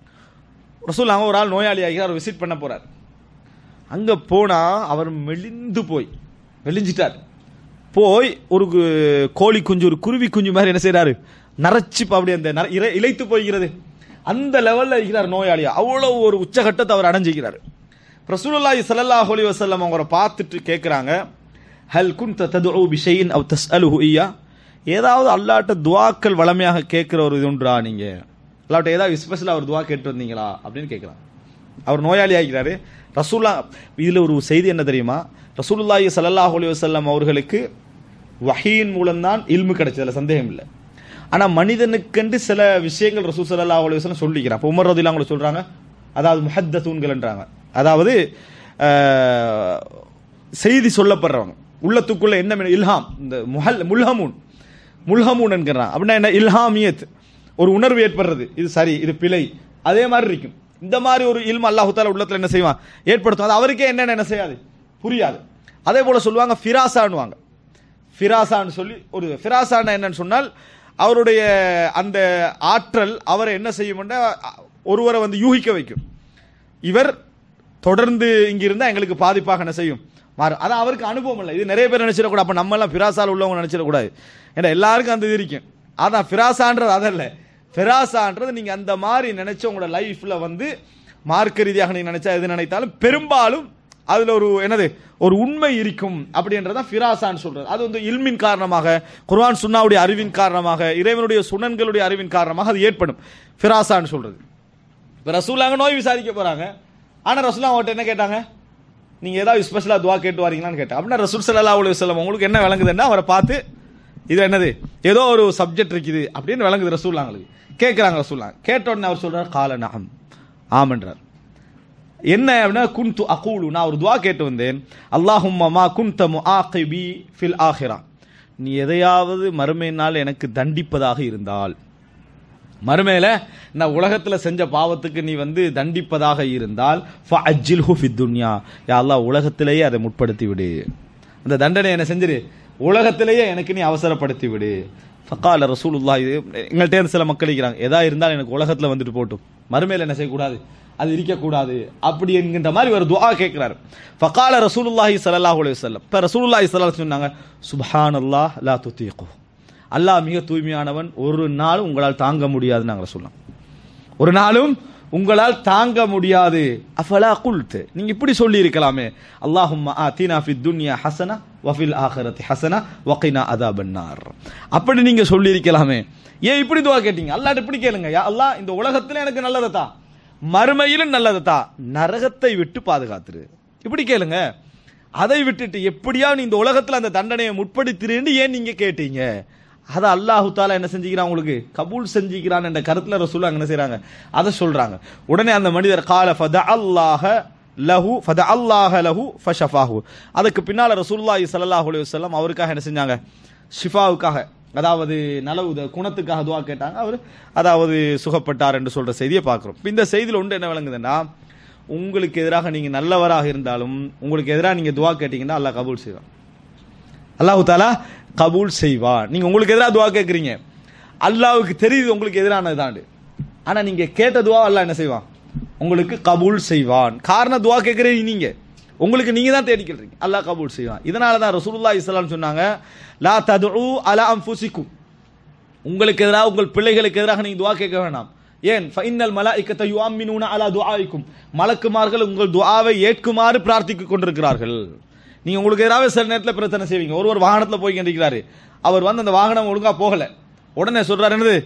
Speaker 2: ரசூல் அவங்க ஒரு ஆள் நோயாளியாகி அவர் விசிட் பண்ண போறார் அங்க போனா அவர் மெலிந்து போய் மெலிஞ்சிட்டார் போய் ஒரு கு- கோழி குஞ்சு ஒரு குருவி குஞ்சு மாதிரி என்ன செய்றாரு நரைச்சு இப்ப அப்படி அந்த நர- இரை- இளைத்து போய்கிறது அந்த லெவல்ல இருக்கிறார் நோயாளியா அவ்வளவு ஒரு உச்சகட்டத்தை அவர் அடைஞ்சிக்கிறார் ரசூலுல்லாஹி ஸல்லல்லாஹு அலைஹி வஸல்லம் அவரை பார்த்துட்டு கேட்குறாங்க ஹல் குன்த ததுஉ பிஷைஇன் அவ் தஸ்அலுஹு இய்யா ஏதாவது அல்லாஹ்ட்ட துஆக்கள் வளமையாக கேட்கிற ஒரு இது உண்டா நீங்க அல்லாஹ்ட்ட ஏதாவது ஸ்பெஷலா ஒரு துஆ கேட்டு வந்தீங்களா அப்படின்னு கேட்குறாங்க அவர் நோயாளி ஆகிறாரு ரசூல்லா இதுல ஒரு செய்தி என்ன தெரியுமா ரசூலுல்லாஹி ஸல்லல்லாஹு அலைஹி வஸல்லம் அவர்களுக்கு வஹீன் மூலம்தான் இல்மு கிடைச்சதுல சந்தேகம் இல்லை ஆனா மனிதனுக்கென்று சில விஷயங்கள் ரசூல் ஸல்லல்லாஹு அலைஹி வஸல்லம் சொல்லிக்கிறார் அப்போ உமர் ரதியல்லாஹு அன்ஹு சொல்றாங்க அதாவது முஹத்தூன்கள்ன்றாங்க அதாவது ஆஹ், செய்தி சொல்லப்படுறவங்க உள்ளத்துக்குள்ள என்ன மென- இல்ஹாம் இந்த முஹல் முல்ஹமூன் முல்ஹமூன் என்கிறான் அப்படின்னா என்ன இல்ஹாமியத் ஒரு உணர்வு ஏற்படுறது இது சரி இது பிழை அதே மாதிரி இருக்கும் இந்த மாதிரி ஒரு இல்ம அல்லாஹு தாலா உள்ளத்துல என்ன செய்வான் ஏற்படுத்தும் அது அவருக்கே என்னென்ன என்ன செய்யாது புரியாது அதே போல சொல்லுவாங்க ஃபிராசான்னுவாங்க ஃபிராசான்னு சொல்லி ஒரு ஃபிராசான என்னன்னு சொன்னால் அவருடைய அந்த ஆற்றல் அவரை என்ன செய்யும்னா ஒருவரை வந்து யூகிக்க வைக்கும் இவர் தொடர்ந்து இங்க இருந்தா எங்களுக்கு பாதிப்பாக என்ன செய்யும் மாறும் அதான் அவருக்கு அனுபவம் இல்லை இது நிறைய பேர் நினைச்சிடக்கூடாது அப்ப நம்ம எல்லாம் ஃபிராசால உள்ளவங்க நினைச்சிடக்கூடாது ஏன்னா எல்லாருக்கும் அந்த இது இருக்கும் அதான் ஃபிராசான்றது அதல்ல ஃபிராசான்றது நீங்க அந்த மாதிரி நினைச்ச உங்களோட லைஃப்ல வந்து மார்க்க ரீதியாக நீங்க நினைச்சா எது நினைத்தாலும் பெரும்பாலும் அதுல ஒரு என்னது ஒரு உண்மை இருக்கும் அப்படின்றத ஃபிராசான்னு சொல்றது அது வந்து இல்மின் காரணமாக குர்ஆன் சுன்னாவுடைய அறிவின் காரணமாக இறைவனுடைய சுனன்களுடைய அறிவின் காரணமாக அது ஏற்படும் ஃபிராசான்னு சொல்றது இப்போ ரசூலாங்க நோய் விசாரிக்க போறாங்க ஆனா ரசூலா அவங்கள்ட்ட என்ன கேட்டாங்க நீங்க ஏதாவது ஸ்பெஷலா துவா கேட்டு வரீங்களான்னு கேட்டேன் அப்படின்னா ரசூல் ஸல்லல்லாஹு அலைஹி வஸல்லம் உங்களுக்கு என்ன விளங்குதுன்னா அவரை பார்த்து இது என்னது ஏதோ ஒரு சப்ஜெக்ட் இருக்குது அப்படின்னு விளங்குது ரசூல்லாங்களுக்கு கேட்குறாங்க ரசூல்லா கேட்ட உடனே அவர் சொல்றார் கால நகம் ஆமன்றார் என்ன அப்படின்னா குன்து அகூலு நான் ஒரு துவா கேட்டு வந்தேன் அல்லாஹும்ம மா குன்த முஆகிபி ஃபில் ஆஹிரா நீ எதையாவது மறுமையினால் எனக்கு தண்டிப்பதாக இருந்தால் மறுமையில நான் உலகத்துல செஞ்ச பாவத்துக்கு நீ வந்து தண்டிப்பதாக இருந்தால் ஃபஅஜ்ஜில்ஹு ஃபித் துன்யா யா அல்லாஹ் உலகத்திலேயே அதை முற்படுத்தி விடு அந்த தண்டனை என்ன செஞ்சிரு உலகத்திலேயே எனக்கு நீ அவசரப்படுத்தி விடு ஃபகால ரசூலுல்லாஹ் இது எங்கள்கிட்ட இருந்து சில மக்கள் இருக்கிறாங்க எதா இருந்தாலும் எனக்கு உலகத்துல வந்துட்டு போட்டும் மறுமையில என்ன செய்யக்கூடாது அது இருக்கக்கூடாது அப்படி என்கின்ற மாதிரி ஒரு துஆ கேட்கிறாரு ஃபகால ரசூலுல்லாஹி ஸல்லல்லாஹு அலைஹி வஸல்லம் இப்ப ரசூலுல்லாஹி ஸல்லல்லாஹு அலைஹி வஸல்லம் சொன்னாங்க சுப்ஹானல்லாஹ் லா துதீகு அல்லாஹ் மிக தூய்மையானவன் ஒரு நாள் உங்களால் தாங்க முடியாதுன்னு நாங்கள் சொல்லலாம் ஒரு நாளும் உங்களால் தாங்க முடியாது அஃபலா குல்த் நீங்க இப்படி சொல்லி இருக்கலாமே அல்லாஹும்ம ஆத்தினா ஃபித் துன்யா ஹசனா வஃபில் ஆஹிரத்தி ஹசனா வகைனா அதாபன்னார் அப்படி நீங்க சொல்லி இருக்கலாமே ஏன் இப்படி துவா கேட்டீங்க அல்லாஹ் இப்படி கேளுங்க யா அல்லாஹ் இந்த உலகத்துல எனக்கு நல்லதை தா மறுமையிலும் நல்லதை தா நரகத்தை விட்டு பாதுகாத்துரு இப்படி கேளுங்க அதை விட்டுட்டு எப்படியா நீ இந்த உலகத்துல அந்த தண்டனையை முற்படுத்திருந்து ஏன் நீங்க கேட்டீங்க அதை அல்லாஹு தாலா என்ன செஞ்சுக்கிறான் உங்களுக்கு கபூல் செஞ்சுக்கிறான் என்ற கருத்துல ரசூல் என்ன செய்றாங்க அதை சொல்றாங்க உடனே அந்த மனிதர் கால ஃபத அல்லாஹ லஹு ஃபத அல்லாஹ லஹு ஃபஷஃபாஹு அதுக்கு பின்னால ரசூலுல்லாஹி ஸல்லல்லாஹு அலைஹி வஸல்லம் அவருக்காக என்ன செஞ்சாங்க ஷிஃபாவுக்காக அதாவது நலவு த- குணத்துக்காக துவா கேட்டாங்க அவர் அதாவது சுகப்பட்டார் என்று சொல்ற செய்தியை பார்க்கிறோம் இப்ப இந்த செய்தியில் ஒன்று என்ன விளங்குதுன்னா உங்களுக்கு எதிராக நீங்க நல்லவராக இருந்தாலும் உங்களுக்கு எதிராக நீங்க துவா கேட்டீங்கன்னா அல்லாஹ் கபூல் செய்வான் அல்லாஹு தாலா கபூல் செய்வான் நீங்க உங்களுக்கு எதிராக துவா கேட்குறீங்க அல்லாஹ்வுக்கு தெரியுது உங்களுக்கு எதிரானது தான் ஆனா நீங்க கேட்ட துவா அல்லாஹ் என்ன செய்வான் உங்களுக்கு கபூல் செய்வான் காரணம் துவா கேட்குறீங்க நீங்க உங்களுக்கு நீங்க தான் தேடிக்கிறீங்க அல்லாஹ் கபூல் செய்வான் இதனால தான் ரசூலுல்லாஹி ஸல்லல்லாஹு சொன்னாங்க லா ததுஉ அலா அன்ஃபுசிக்கும் உங்களுக்கு எதிராக உங்கள் பிள்ளைகளுக்கு எதிராக நீங்க துவா கேட்க வேண்டாம் ஏன் ஃபைனல் மலாயிக்கத்தை யுஆமினூன அலா துஆயிக்கும் மலக்குமார்கள் உங்கள் துஆவை ஏற்குமாறு பிரார்த்தித்துக் கொண்டிருக்கிறார்கள் நீங்க உங்களுக்கு எதிராக சில நேரத்தில் பிரச்சனை செய்வீங்க ஒரு ஒரு வாகனத்தில் போய் கொண்டிருக்கிறாரு அவர் வந்து அந்த வாகனம் ஒழுங்கா போகல உடனே சொல்றாரு என்னது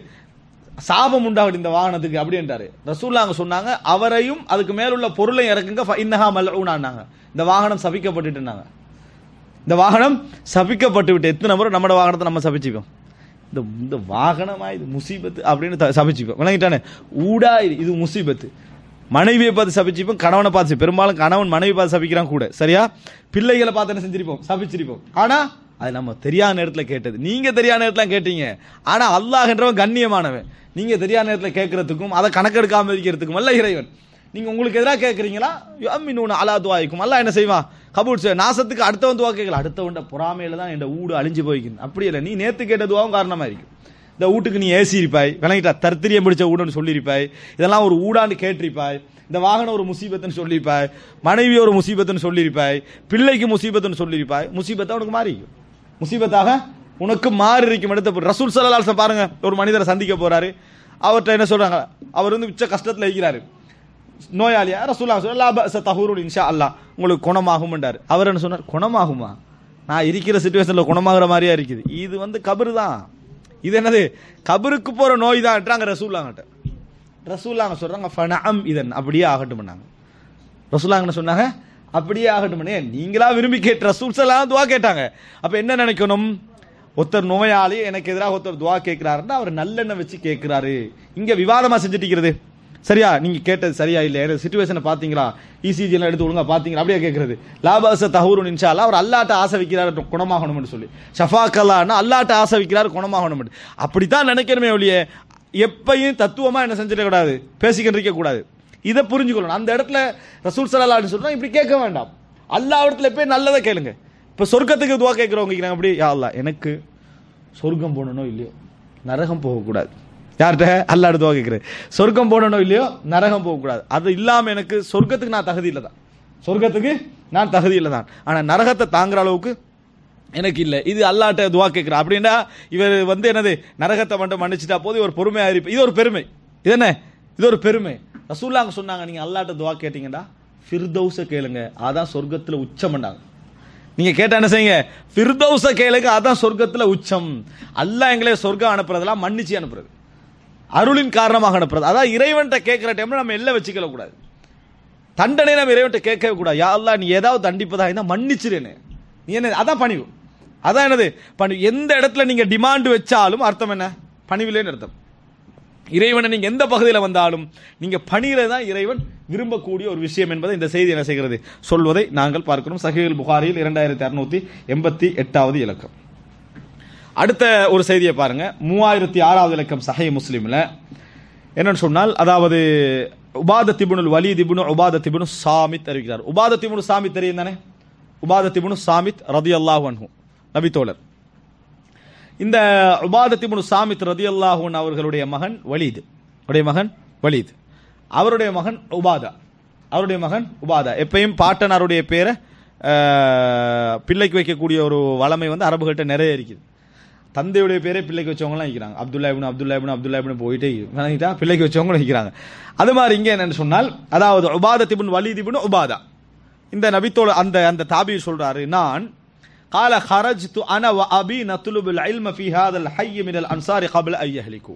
Speaker 2: சாபம் உண்டாகுது இந்த வாகனத்துக்கு அப்படின்றாரு ரசூல்லா அங்க சொன்னாங்க அவரையும் அதுக்கு மேலுள்ள பொருளை இறக்குங்க இன்னஹா மல்ஊனான்னாங்க இந்த வாகனம் சபிக்கப்பட்டுட்டுனாங்க இந்த வாகனம் சபிக்கப்பட்டு விட்டு எத்தனை முறை நம்ம வாகனத்தை நம்ம சபிச்சுப்போம் இந்த இந்த வாகனமா இது முசீபத்து அப்படின்னு த- சபிச்சுப்போம் விளங்கிட்டானே ஊடா இது இது முசீபத்து மனைவியை பார்த்து சபிச்சுப்போம் கணவனை பார்த்து சபி- பெரும்பாலும் கணவன் மனைவி பார்த்து சபிக்கிறான் கூட சரியா பிள்ளைகளை பார்த்து என்ன செஞ்சிருப்போம் சபிச்சிருப்போம் ஆனா அது நம்ம தெரியாத நேரத்துல கேட்டது நீங்க தெரியாத நேரத்துல கேட்டீங்க ஆனா அல்லாஹ்ன்றவன் கண்ணியமானவன் நீங்க தெரியாத நேரத்துல கேட்கறதுக்கும் அதை கணக்கெடுக்காம இருக்கிறதுக்கும் அல்ல இறைவன் நீங்க உங்களுக்கு எதிராக கேட்கறீங்களா யம்மினூன அலா துவாய்க்கும் அல்லாஹ் என்ன செய்வான் கபூல் செய்ய நாசத்துக்கு அடுத்தவன் துவா கேட்கல அடுத்தவன் பொறாமையில தான் என் ஊடு அழிஞ்சு போய்க்குது அப்படி இல்லை நீ நேத்து கேட்ட துவாவும் காரணமா இருக்கும் இந்த வீட்டுக்கு நீ ஏசி இருப்பாய் விளங்கிட்டா தர்த்திரியம் பிடிச்ச ஊடுன்னு சொல்லியிருப்பாய் இதெல்லாம் ஒரு ஊடான்னு கேட்டிருப்பாய் இந்த வாகனம் ஒரு முசீபத்துன்னு சொல்லியிருப்பாய் மனைவி ஒரு முசீபத்துன்னு சொல்லியிருப்பாய் பிள்ளைக்கு முசீபத்துன்னு சொல்லியிருப்பாய் முசீபத்தா உனக்கு மாறிக்கும் முசீபத்தாக உனக்கு மாறி இருக்கும் எடுத்த ரசூல் சல்லாஹ் பாருங்க ஒரு மனிதரை சந்திக்க போறாரு அவர்கிட்ட என்ன சொல்றாங்க அவர் வந்து உச்ச கஷ்டத்துல இருக்கிறாரு நோயாளியா ரசூல்லா சொல்ல லா பஅஸ தஹூருன் இன்ஷா அல்லாஹ் உங்களுக்கு குணமாகும்ன்றார் அவர் என்ன சொன்னார் குணமாகுமா நான் இருக்கிற சுச்சுவேஷன்ல குணமாகிற மாதிரியா இருக்குது இது வந்து கபரு தான் இது என்னது கபருக்கு போற நோய் தான்ன்றாங்க ரசூல்லாங்கிட்ட ரசூல்லாங்க சொல்றாங்க ஃபனஅம் இதன் அப்படியே ஆகட்டும் பண்ணாங்க ரசூல்லாங்க என்ன சொன்னாங்க அப்படியே ஆகட்டும் பண்ணே நீங்களா விரும்பி கேட்ட ரசூல் சலாம் துவா கேட்டாங்க அப்ப என்ன நினைக்கணும் ஒருத்தர் நோயாளி எனக்கு எதிராக ஒருத்தர் துவா கேட்கிறாருன்னா அவர் நல்லெண்ணெய் வச்சு கேட்கிறாரு இங்க விவாதமா செஞ்சுட்டு இருக்கிறது சரியா நீங்க கேட்டது சரியா இல்லையா சுச்சுவேஷனை பாத்தீங்களா இசிஜி எல்லாம் எடுத்து ஒழுங்கா பாத்தீங்களா அப்படியே கேட்கறது லாபாச தஹூருன் இன்ஷா அல்லாஹ் அவர் அல்லாட்ட ஆசை வைக்கிறார் குணமாகணும்னு சொல்லி ஷஃபாக்கல்லான்னா அல்லாட்ட ஆசை வைக்கிறார் குணமாகணும் அப்படித்தான் நினைக்கணுமே ஒழிய எப்பையும் தத்துவமா என்ன செஞ்சிடக்கூடாது பேசிக்கிட்டு இருக்க கூடாது இதை புரிஞ்சுக்கணும் அந்த இடத்துல ரசூல் சலான்னு சொல்றோம் இப்படி கேட்க வேண்டாம் அல்லாஹ் இடத்துல போய் நல்லதை கேளுங்க இப்ப சொர்க்கத்துக்கு துவா கேட்கிறவங்க கேக்குறாங்க அப்படி யா அல்லாஹ் எனக்கு சொர்க்கம் போகணும் இல்லையோ நரகம் போகக்கூடாது யார்கிட்ட அல்லாஹ் துவா கேட்கிறேன் சொர்க்கம் போகணும் இல்லையோ நரகம் போகக்கூடாது அது இல்லாம எனக்கு சொர்க்கத்துக்கு நான் தகுதி இல்லை தான் சொர்க்கத்துக்கு நான் தகுதி இல்லை தான் ஆனா நரகத்தை தாங்குற அளவுக்கு எனக்கு இல்லை இது அல்லாட்ட துவா கேட்கிறேன் அப்படின்னா இவர் வந்து என்னது நரகத்தை மட்டும் மன்னிச்சிட்டா போது ஒரு பொறுமையா இருப்பு இது ஒரு பெருமை இது என்ன இது ஒரு பெருமை ரசூல்லாங்க சொன்னாங்க நீங்க அல்லாட்ட துவா கேட்டீங்கடா ஃபிர்தௌஸ கேளுங்க அதான் சொர்க்கத்துல உச்சம் பண்ணாங்க நீங்க கேட்டா என்ன செய்யுங்க ஃபிர்தௌஸ கேளுங்க அதான் சொர்க்கத்துல உச்சம் அல்லாஹ் எங்களை சொர்க்கம் அனுப்புறதெல்லாம் மன்னிச்சு அனுப்புறது அருளின் காரணமாக அனுப்புறது அதான் இறைவன்கிட்ட கேட்கிற டைம்ல நம்ம எல்லாம் வச்சுக்கல கூடாது தண்டனை நம்ம இறைவன்கிட்ட கேட்கவே கூடாது யா அல்லாஹ் நீ ஏதாவது தண்டிப்பதா இருந்தா மன்னிச்சிருன்னு நீ என்ன அதான் பணிவு அதான் என்னது பணிவு எந்த இடத்துல நீங்க டிமாண்ட் வச்சாலும் அர்த்தம் என்ன பணிவில்லைன்னு அர்த்தம் இறைவனை நீங்க எந்த பகுதியில் வந்தாலும் நீங்க பணியில தான் இறைவன் விரும்பக்கூடிய ஒரு விஷயம் என்பதை இந்த செய்தி என்ன செய்கிறது சொல்வதை நாங்கள் பார்க்கிறோம் சஹீல் புகாரியில் இரண்டாயிரத்தி அறுநூத்தி எண்பத்தி எட்டாவது இலக்கம் அடுத்த ஒரு செய்தியை பாருங்க மூவாயிரத்தி ஆறாவது இலக்கம் சஹை முஸ்லிம்ல என்னன்னு சொன்னால் அதாவது உபாத திபுனுல் வலி திபுனு உபாத திபுனு சாமித் அறிவிக்கிறார் உபாத திபுனு சாமித் தெரியும் தானே உபாத திபுனு சாமித் ரதி அல்லாஹ் அன்ஹு நபி தோழர் இந்த உபாத திபுனு சாமித் ரதி அல்லாஹூன் அவர்களுடைய மகன் வலீத் அவருடைய மகன் வலீத் அவருடைய மகன் உபாதா அவருடைய மகன் உபாதா எப்பயும் பாட்டனாருடைய பேரை அஹ், பிள்ளைக்கு வைக்கக்கூடிய ஒரு வளமை வந்து அரபுகள்கிட்ட நிறைய இருக்குது தந்தையுடைய பேரே பிள்ளைக்கு வச்சவங்கலாம் இருக்கிறாங்க அப்துல்லா இப்னு அப்துல்லா இப்னு அப்துல்லா இப்னு போயிட்டே விளங்கிட்டா பிள்ளைக்கு வச்சவங்களும் இருக்கிறாங்க அது மாதிரி இங்கே என்னன்னு சொன்னால் அதாவது உபாத திபுன் வலீத் இப்னு உபாதா இந்த நபித்தோட அந்த அந்த தாபி சொல்றாரு நான் قال خرجت انا وابي نطلب العلم في هذا الحي من الانصار قبل ان يهلكوا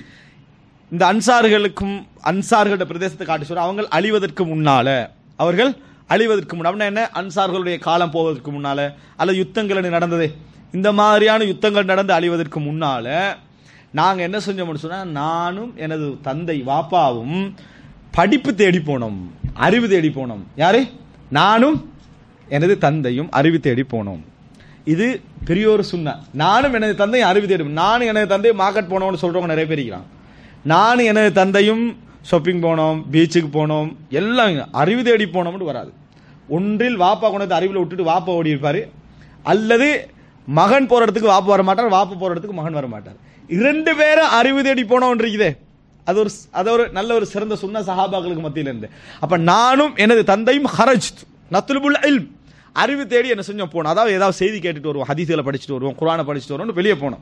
Speaker 2: இந்த அன்சார்களுக்கும் அன்சார்களோட பிரதேசத்தை காட்டி சொல்ற அவங்க அழிவதற்கு முன்னால அவர்கள் அழிவதற்கு முன்னால என்ன அன்சார்களுடைய காலம் போவதற்கு முன்னால அல்ல யுத்தங்கள் நடந்ததே இந்த மாதிரியான யுத்தங்கள் நடந்து அழிவதற்கு முன்னால நாங்க என்ன செஞ்சோம்னு சொன்னா நானும் எனது தந்தை வாப்பாவும் படிப்பு தேடி போனோம் அறிவு தேடி போனோம் யாரு நானும் எனது தந்தையும் அறிவு தேடி போனோம் இது பெரிய ஒரு சுண்ண நானும் எனது தந்தையும் அறிவு தேடி நானும் எனது தந்தையும் மார்க்கெட் போனோம்னு சொல்றவங்க நிறைய பேர் இருக்கிறாங்க நானும் எனது தந்தையும் ஷாப்பிங் போனோம் பீச்சுக்கு போனோம் எல்லாம் அறிவு தேடி போனோம்னு வராது ஒன்றில் வாப்பா கொண்டு வந்து அறிவில் விட்டுட்டு வாப்பா ஓடி இருப்பாரு அல்லது மகன் போற இடத்துக்கு வாப்பா வர மாட்டார் வாப்பா போற இடத்துக்கு மகன் வர மாட்டார் இரண்டு பேரும் அறிவு தேடி போனோம் இருக்குதே அது ஒரு அது ஒரு நல்ல ஒரு சிறந்த சுன்ன சஹாபாக்களுக்கு மத்தியில இருந்து அப்ப நானும் எனது தந்தையும் ஹரஜ் நத்துலுபுல் இல்ம் அறிவு தேடி என்ன செஞ்சோம் போனோம் அதாவது ஏதாவது செய்தி கேட்டுட்டு வருவோம் ஹதீஸ்களை படிச்சுட்டு வருவோம் குரானை படிச்சுட்டு வருவோம் வெளியே போனோம்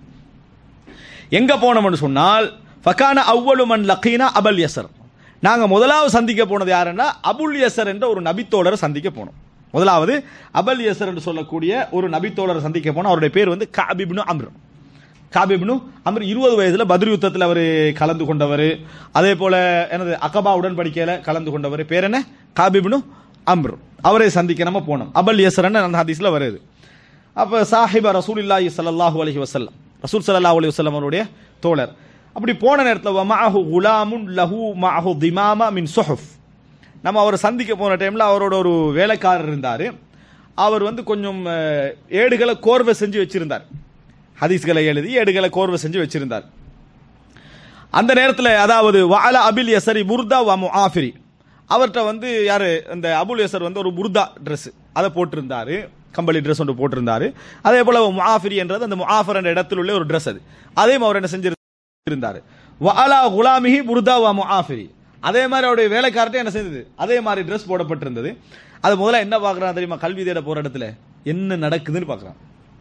Speaker 2: எங்க போனோம்னு சொன்னால் ஃபகான அவ்வளு மன் லக்கீனா அபல் யசர் நாங்க முதலாவது சந்திக்க போனது யாருன்னா அபுல் யசர் என்ற ஒரு நபித்தோழரை சந்திக்க போனோம் முதலாவது அபல் யசர் என்று சொல்லக்கூடிய ஒரு நபித்தோழரை சந்திக்க போனோம் அவருடைய பேர் வந்து காபிப்னு அம்ர் காபிப்னு அம்ர் இருபது வயதுல பத்ர் யுத்தத்தில் அவர் கலந்து கொண்டவர் அதே போல எனது அகபா உடன்படிக்கையில கலந்து கொண்டவர் பேர் என்ன காபிப்னு அம்ர் அவரை சந்திக்க நம்ம போனோம் அபல் யசரன் அந்த ஹதீஸ்ல வருது அப்ப சாஹிப ரசூலில்லாஹி ஸல்லல்லாஹு அலைஹி வஸல்லம் ரசூல் ஸல்லல்லாஹு அலைஹி வஸல்லம் அவருடைய தோழர் அப்படி போன நேரத்தில் வமாஹு குலாமுன் லஹு மஅஹு திமாமா மின் சுஹுஃப் நம்ம அவரை சந்திக்க போன டைம்ல அவரோட ஒரு வேலைக்காரர் இருந்தார் அவர் வந்து கொஞ்சம் அஹ், ஏடுகளை கோர்வை செஞ்சு வச்சிருந்தார் ஹதீஸ்களை எழுதி ஏடுகளை கோர்வை செஞ்சு வச்சிருந்தார் அந்த நேரத்தில் அதாவது வால அபில் யசரி புர்தா வ முஆஃபிரி அவர்கிட்ட வந்து யாரு அந்த அபுல் யசர் வந்து ஒரு புர்தா Dress அதை போட்டிருந்தாரு கம்பளி Dress ஒன்று போட்டிருந்தாரு அதே போல முஆஃபிரி என்றது அந்த முஆஃபர் என்ற இடத்தில் உள்ள ஒரு Dress அது அதையும் அவர் என்ன செஞ்சிருந்தாரு வஅலா குலாமிஹி புர்தா வ முஆஃபிரி அதே மாதிரி அவருடைய வேலைக்காரட்டே என்ன செய்தது அதே மாதிரி Dress போடப்பட்டிருந்தது அது முதல்ல என்ன பார்க்கறான் தெரியுமா கல்வி தேட போற இடத்துல என்ன நடக்குதுன்னு பார்க்கறான்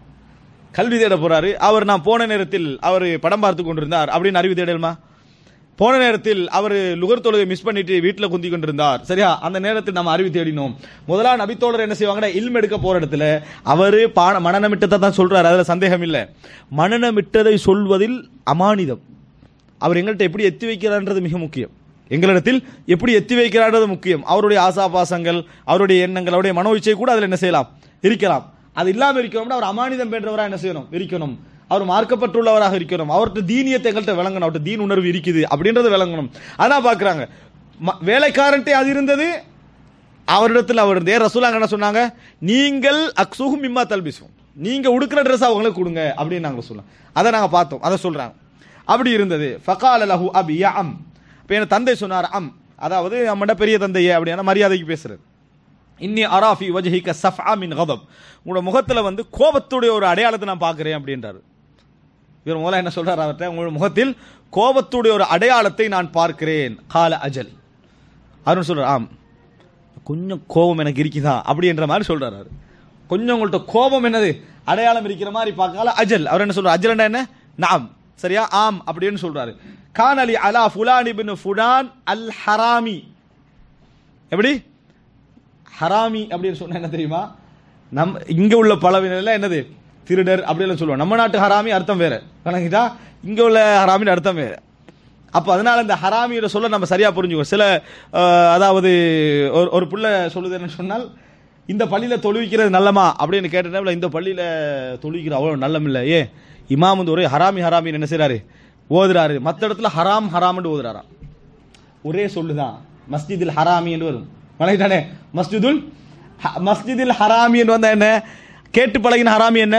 Speaker 2: கல்வி தேட போறாரு அவர் நான் போன நேரத்தில் அவர் படம் பார்த்து கொண்டிருந்தார் அப்படின்னு அறிவு தேடலுமா போன நேரத்தில் அவர் லுகர் தொழுகை மிஸ் பண்ணிட்டு வீட்டில் குந்தி கொண்டிருந்தார் சரியா அந்த நேரத்தில் நம்ம அறிவு தேடினோம் முதலா நபித்தோழர் என்ன செய்வாங்கன்னா இல்ம் எடுக்க போற இடத்துல அவரு பான மனநமிட்டத்தை தான் சொல்றாரு அதுல சந்தேகம் இல்லை மனநமிட்டதை சொல்வதில் அமானிதம் அவர் எங்கள்கிட்ட எப்படி எத்தி வைக்கிறார்ன்றது மிக முக்கியம் எங்களிடத்தில் எப்படி எத்தி வைக்கிறார்ன்றது முக்கியம் அவருடைய ஆசாபாசங்கள் அவருடைய எண்ணங்கள் அவருடைய மனோ இச்சை கூட அதில் என்ன செய்யலாம் இருக்கலாம் அது இல்லாமல் இருக்கணும்னா அவர் அமானிதம் பெற்றவராக என்ன செய்யணும் இருக்கணும் அவர் மார்க்கப்பட்டுள்ளவராக இருக்கணும் அவர்கிட்ட தீனியத்தை எங்கள்கிட்ட விளங்கணும் அவர்கிட்ட தீன் உணர்வு இருக்குது அப்படின்றது விளங்கணும் அதான் பார்க்குறாங்க வேலைக்காரன்ட்டே அது இருந்தது அவரிடத்தில் அவர் இருந்தே ரசூலாங்க என்ன சொன்னாங்க நீங்கள் அக்சுகும் மிம்மா தல்பிசும் நீங்க உடுக்கிற ட்ரெஸ் அவங்களுக்கு கொடுங்க அப்படின்னு நாங்க சொல்லலாம் அதை நாங்க பார்த்தோம் அதை சொல்றாங்க அப்படி இருந்தது ஃபகால லஹு அபி யா அம் இப்போ என் தந்தை சொன்னார் அம் அதாவது நம்மகிட்ட பெரிய தந்தையே அப்படின்னா மரியாதைக்கு பேசுறது இன்னி அராஃபி வஜஹிக சஃபா மின் கதப் உங்களோட முகத்துல வந்து கோபத்துடைய ஒரு அடையாளத்தை நான் பார்க்கிறேன் அப்படின்றாரு இவர் முதல்ல என்ன சொல்றாரு அவர்கிட்ட உங்களோட முகத்தில் கோபத்துடைய ஒரு அடையாளத்தை நான் பார்க்கிறேன் கால அஜல் அருண் சொல்றார் ஆம் கொஞ்சம் கோபம் எனக்கு இருக்குதா அப்படின்ற மாதிரி சொல்றாரு அவரு. கொஞ்சம் உங்கள்ட்ட கோபம் என்னது அடையாளம் இருக்கிற மாதிரி பார்க்கல அஜல் அவர் என்ன சொல்றாரு அஜல் என்ன நாம் சரியா ஆம் அப்படின்னு சொல்றாரு கான் அலி அலா ஃபுலான் இப்னு ஃபுடான் அல் ஹராமி எப்படி ஹராமி அப்படின்னு சொன்னா என்ன தெரியுமா நம் இங்க உள்ள பலவினில என்னது திருடர் அப்படின்னு சொல்லுவோம் நம்ம நாட்டு ஹராமி அர்த்தம் வேற கணக்கிட்டா இங்க உள்ள ஹராமின் அர்த்தம் வேற அப்ப அதனால இந்த ஹராமியோட சொல்ல நம்ம சரியா புரிஞ்சுக்கோ சில அஹ், அதாவது ஒரு ஒரு புள்ள சொல்லுது என்னன்னு சொன்னால் இந்த பள்ளியில தொழுவிக்கிறது நல்லமா அப்படின்னு கேட்டேன் இந்த பள்ளியில தொழுவிக்கிற அவ்வளவு நல்லம் இல்ல ஏ இமாம் வந்து ஒரே ஹராமி ஹராமின்னு என்ன செய்றாரு ஓதுறாரு மத்த இடத்துல ஹராம் ஹராம்னு ஓதுறாராம் ஒரே சொல்லுதான் மஸ்ஜிதில் ஹராமி என்று வரும் வணங்கிட்டானே மஸ்ஜிதுல் ஹ- மஸ்ஜிதில் ஹராமி என்று வந்தா என்ன கேட்டு பழகின ஹராமி என்ன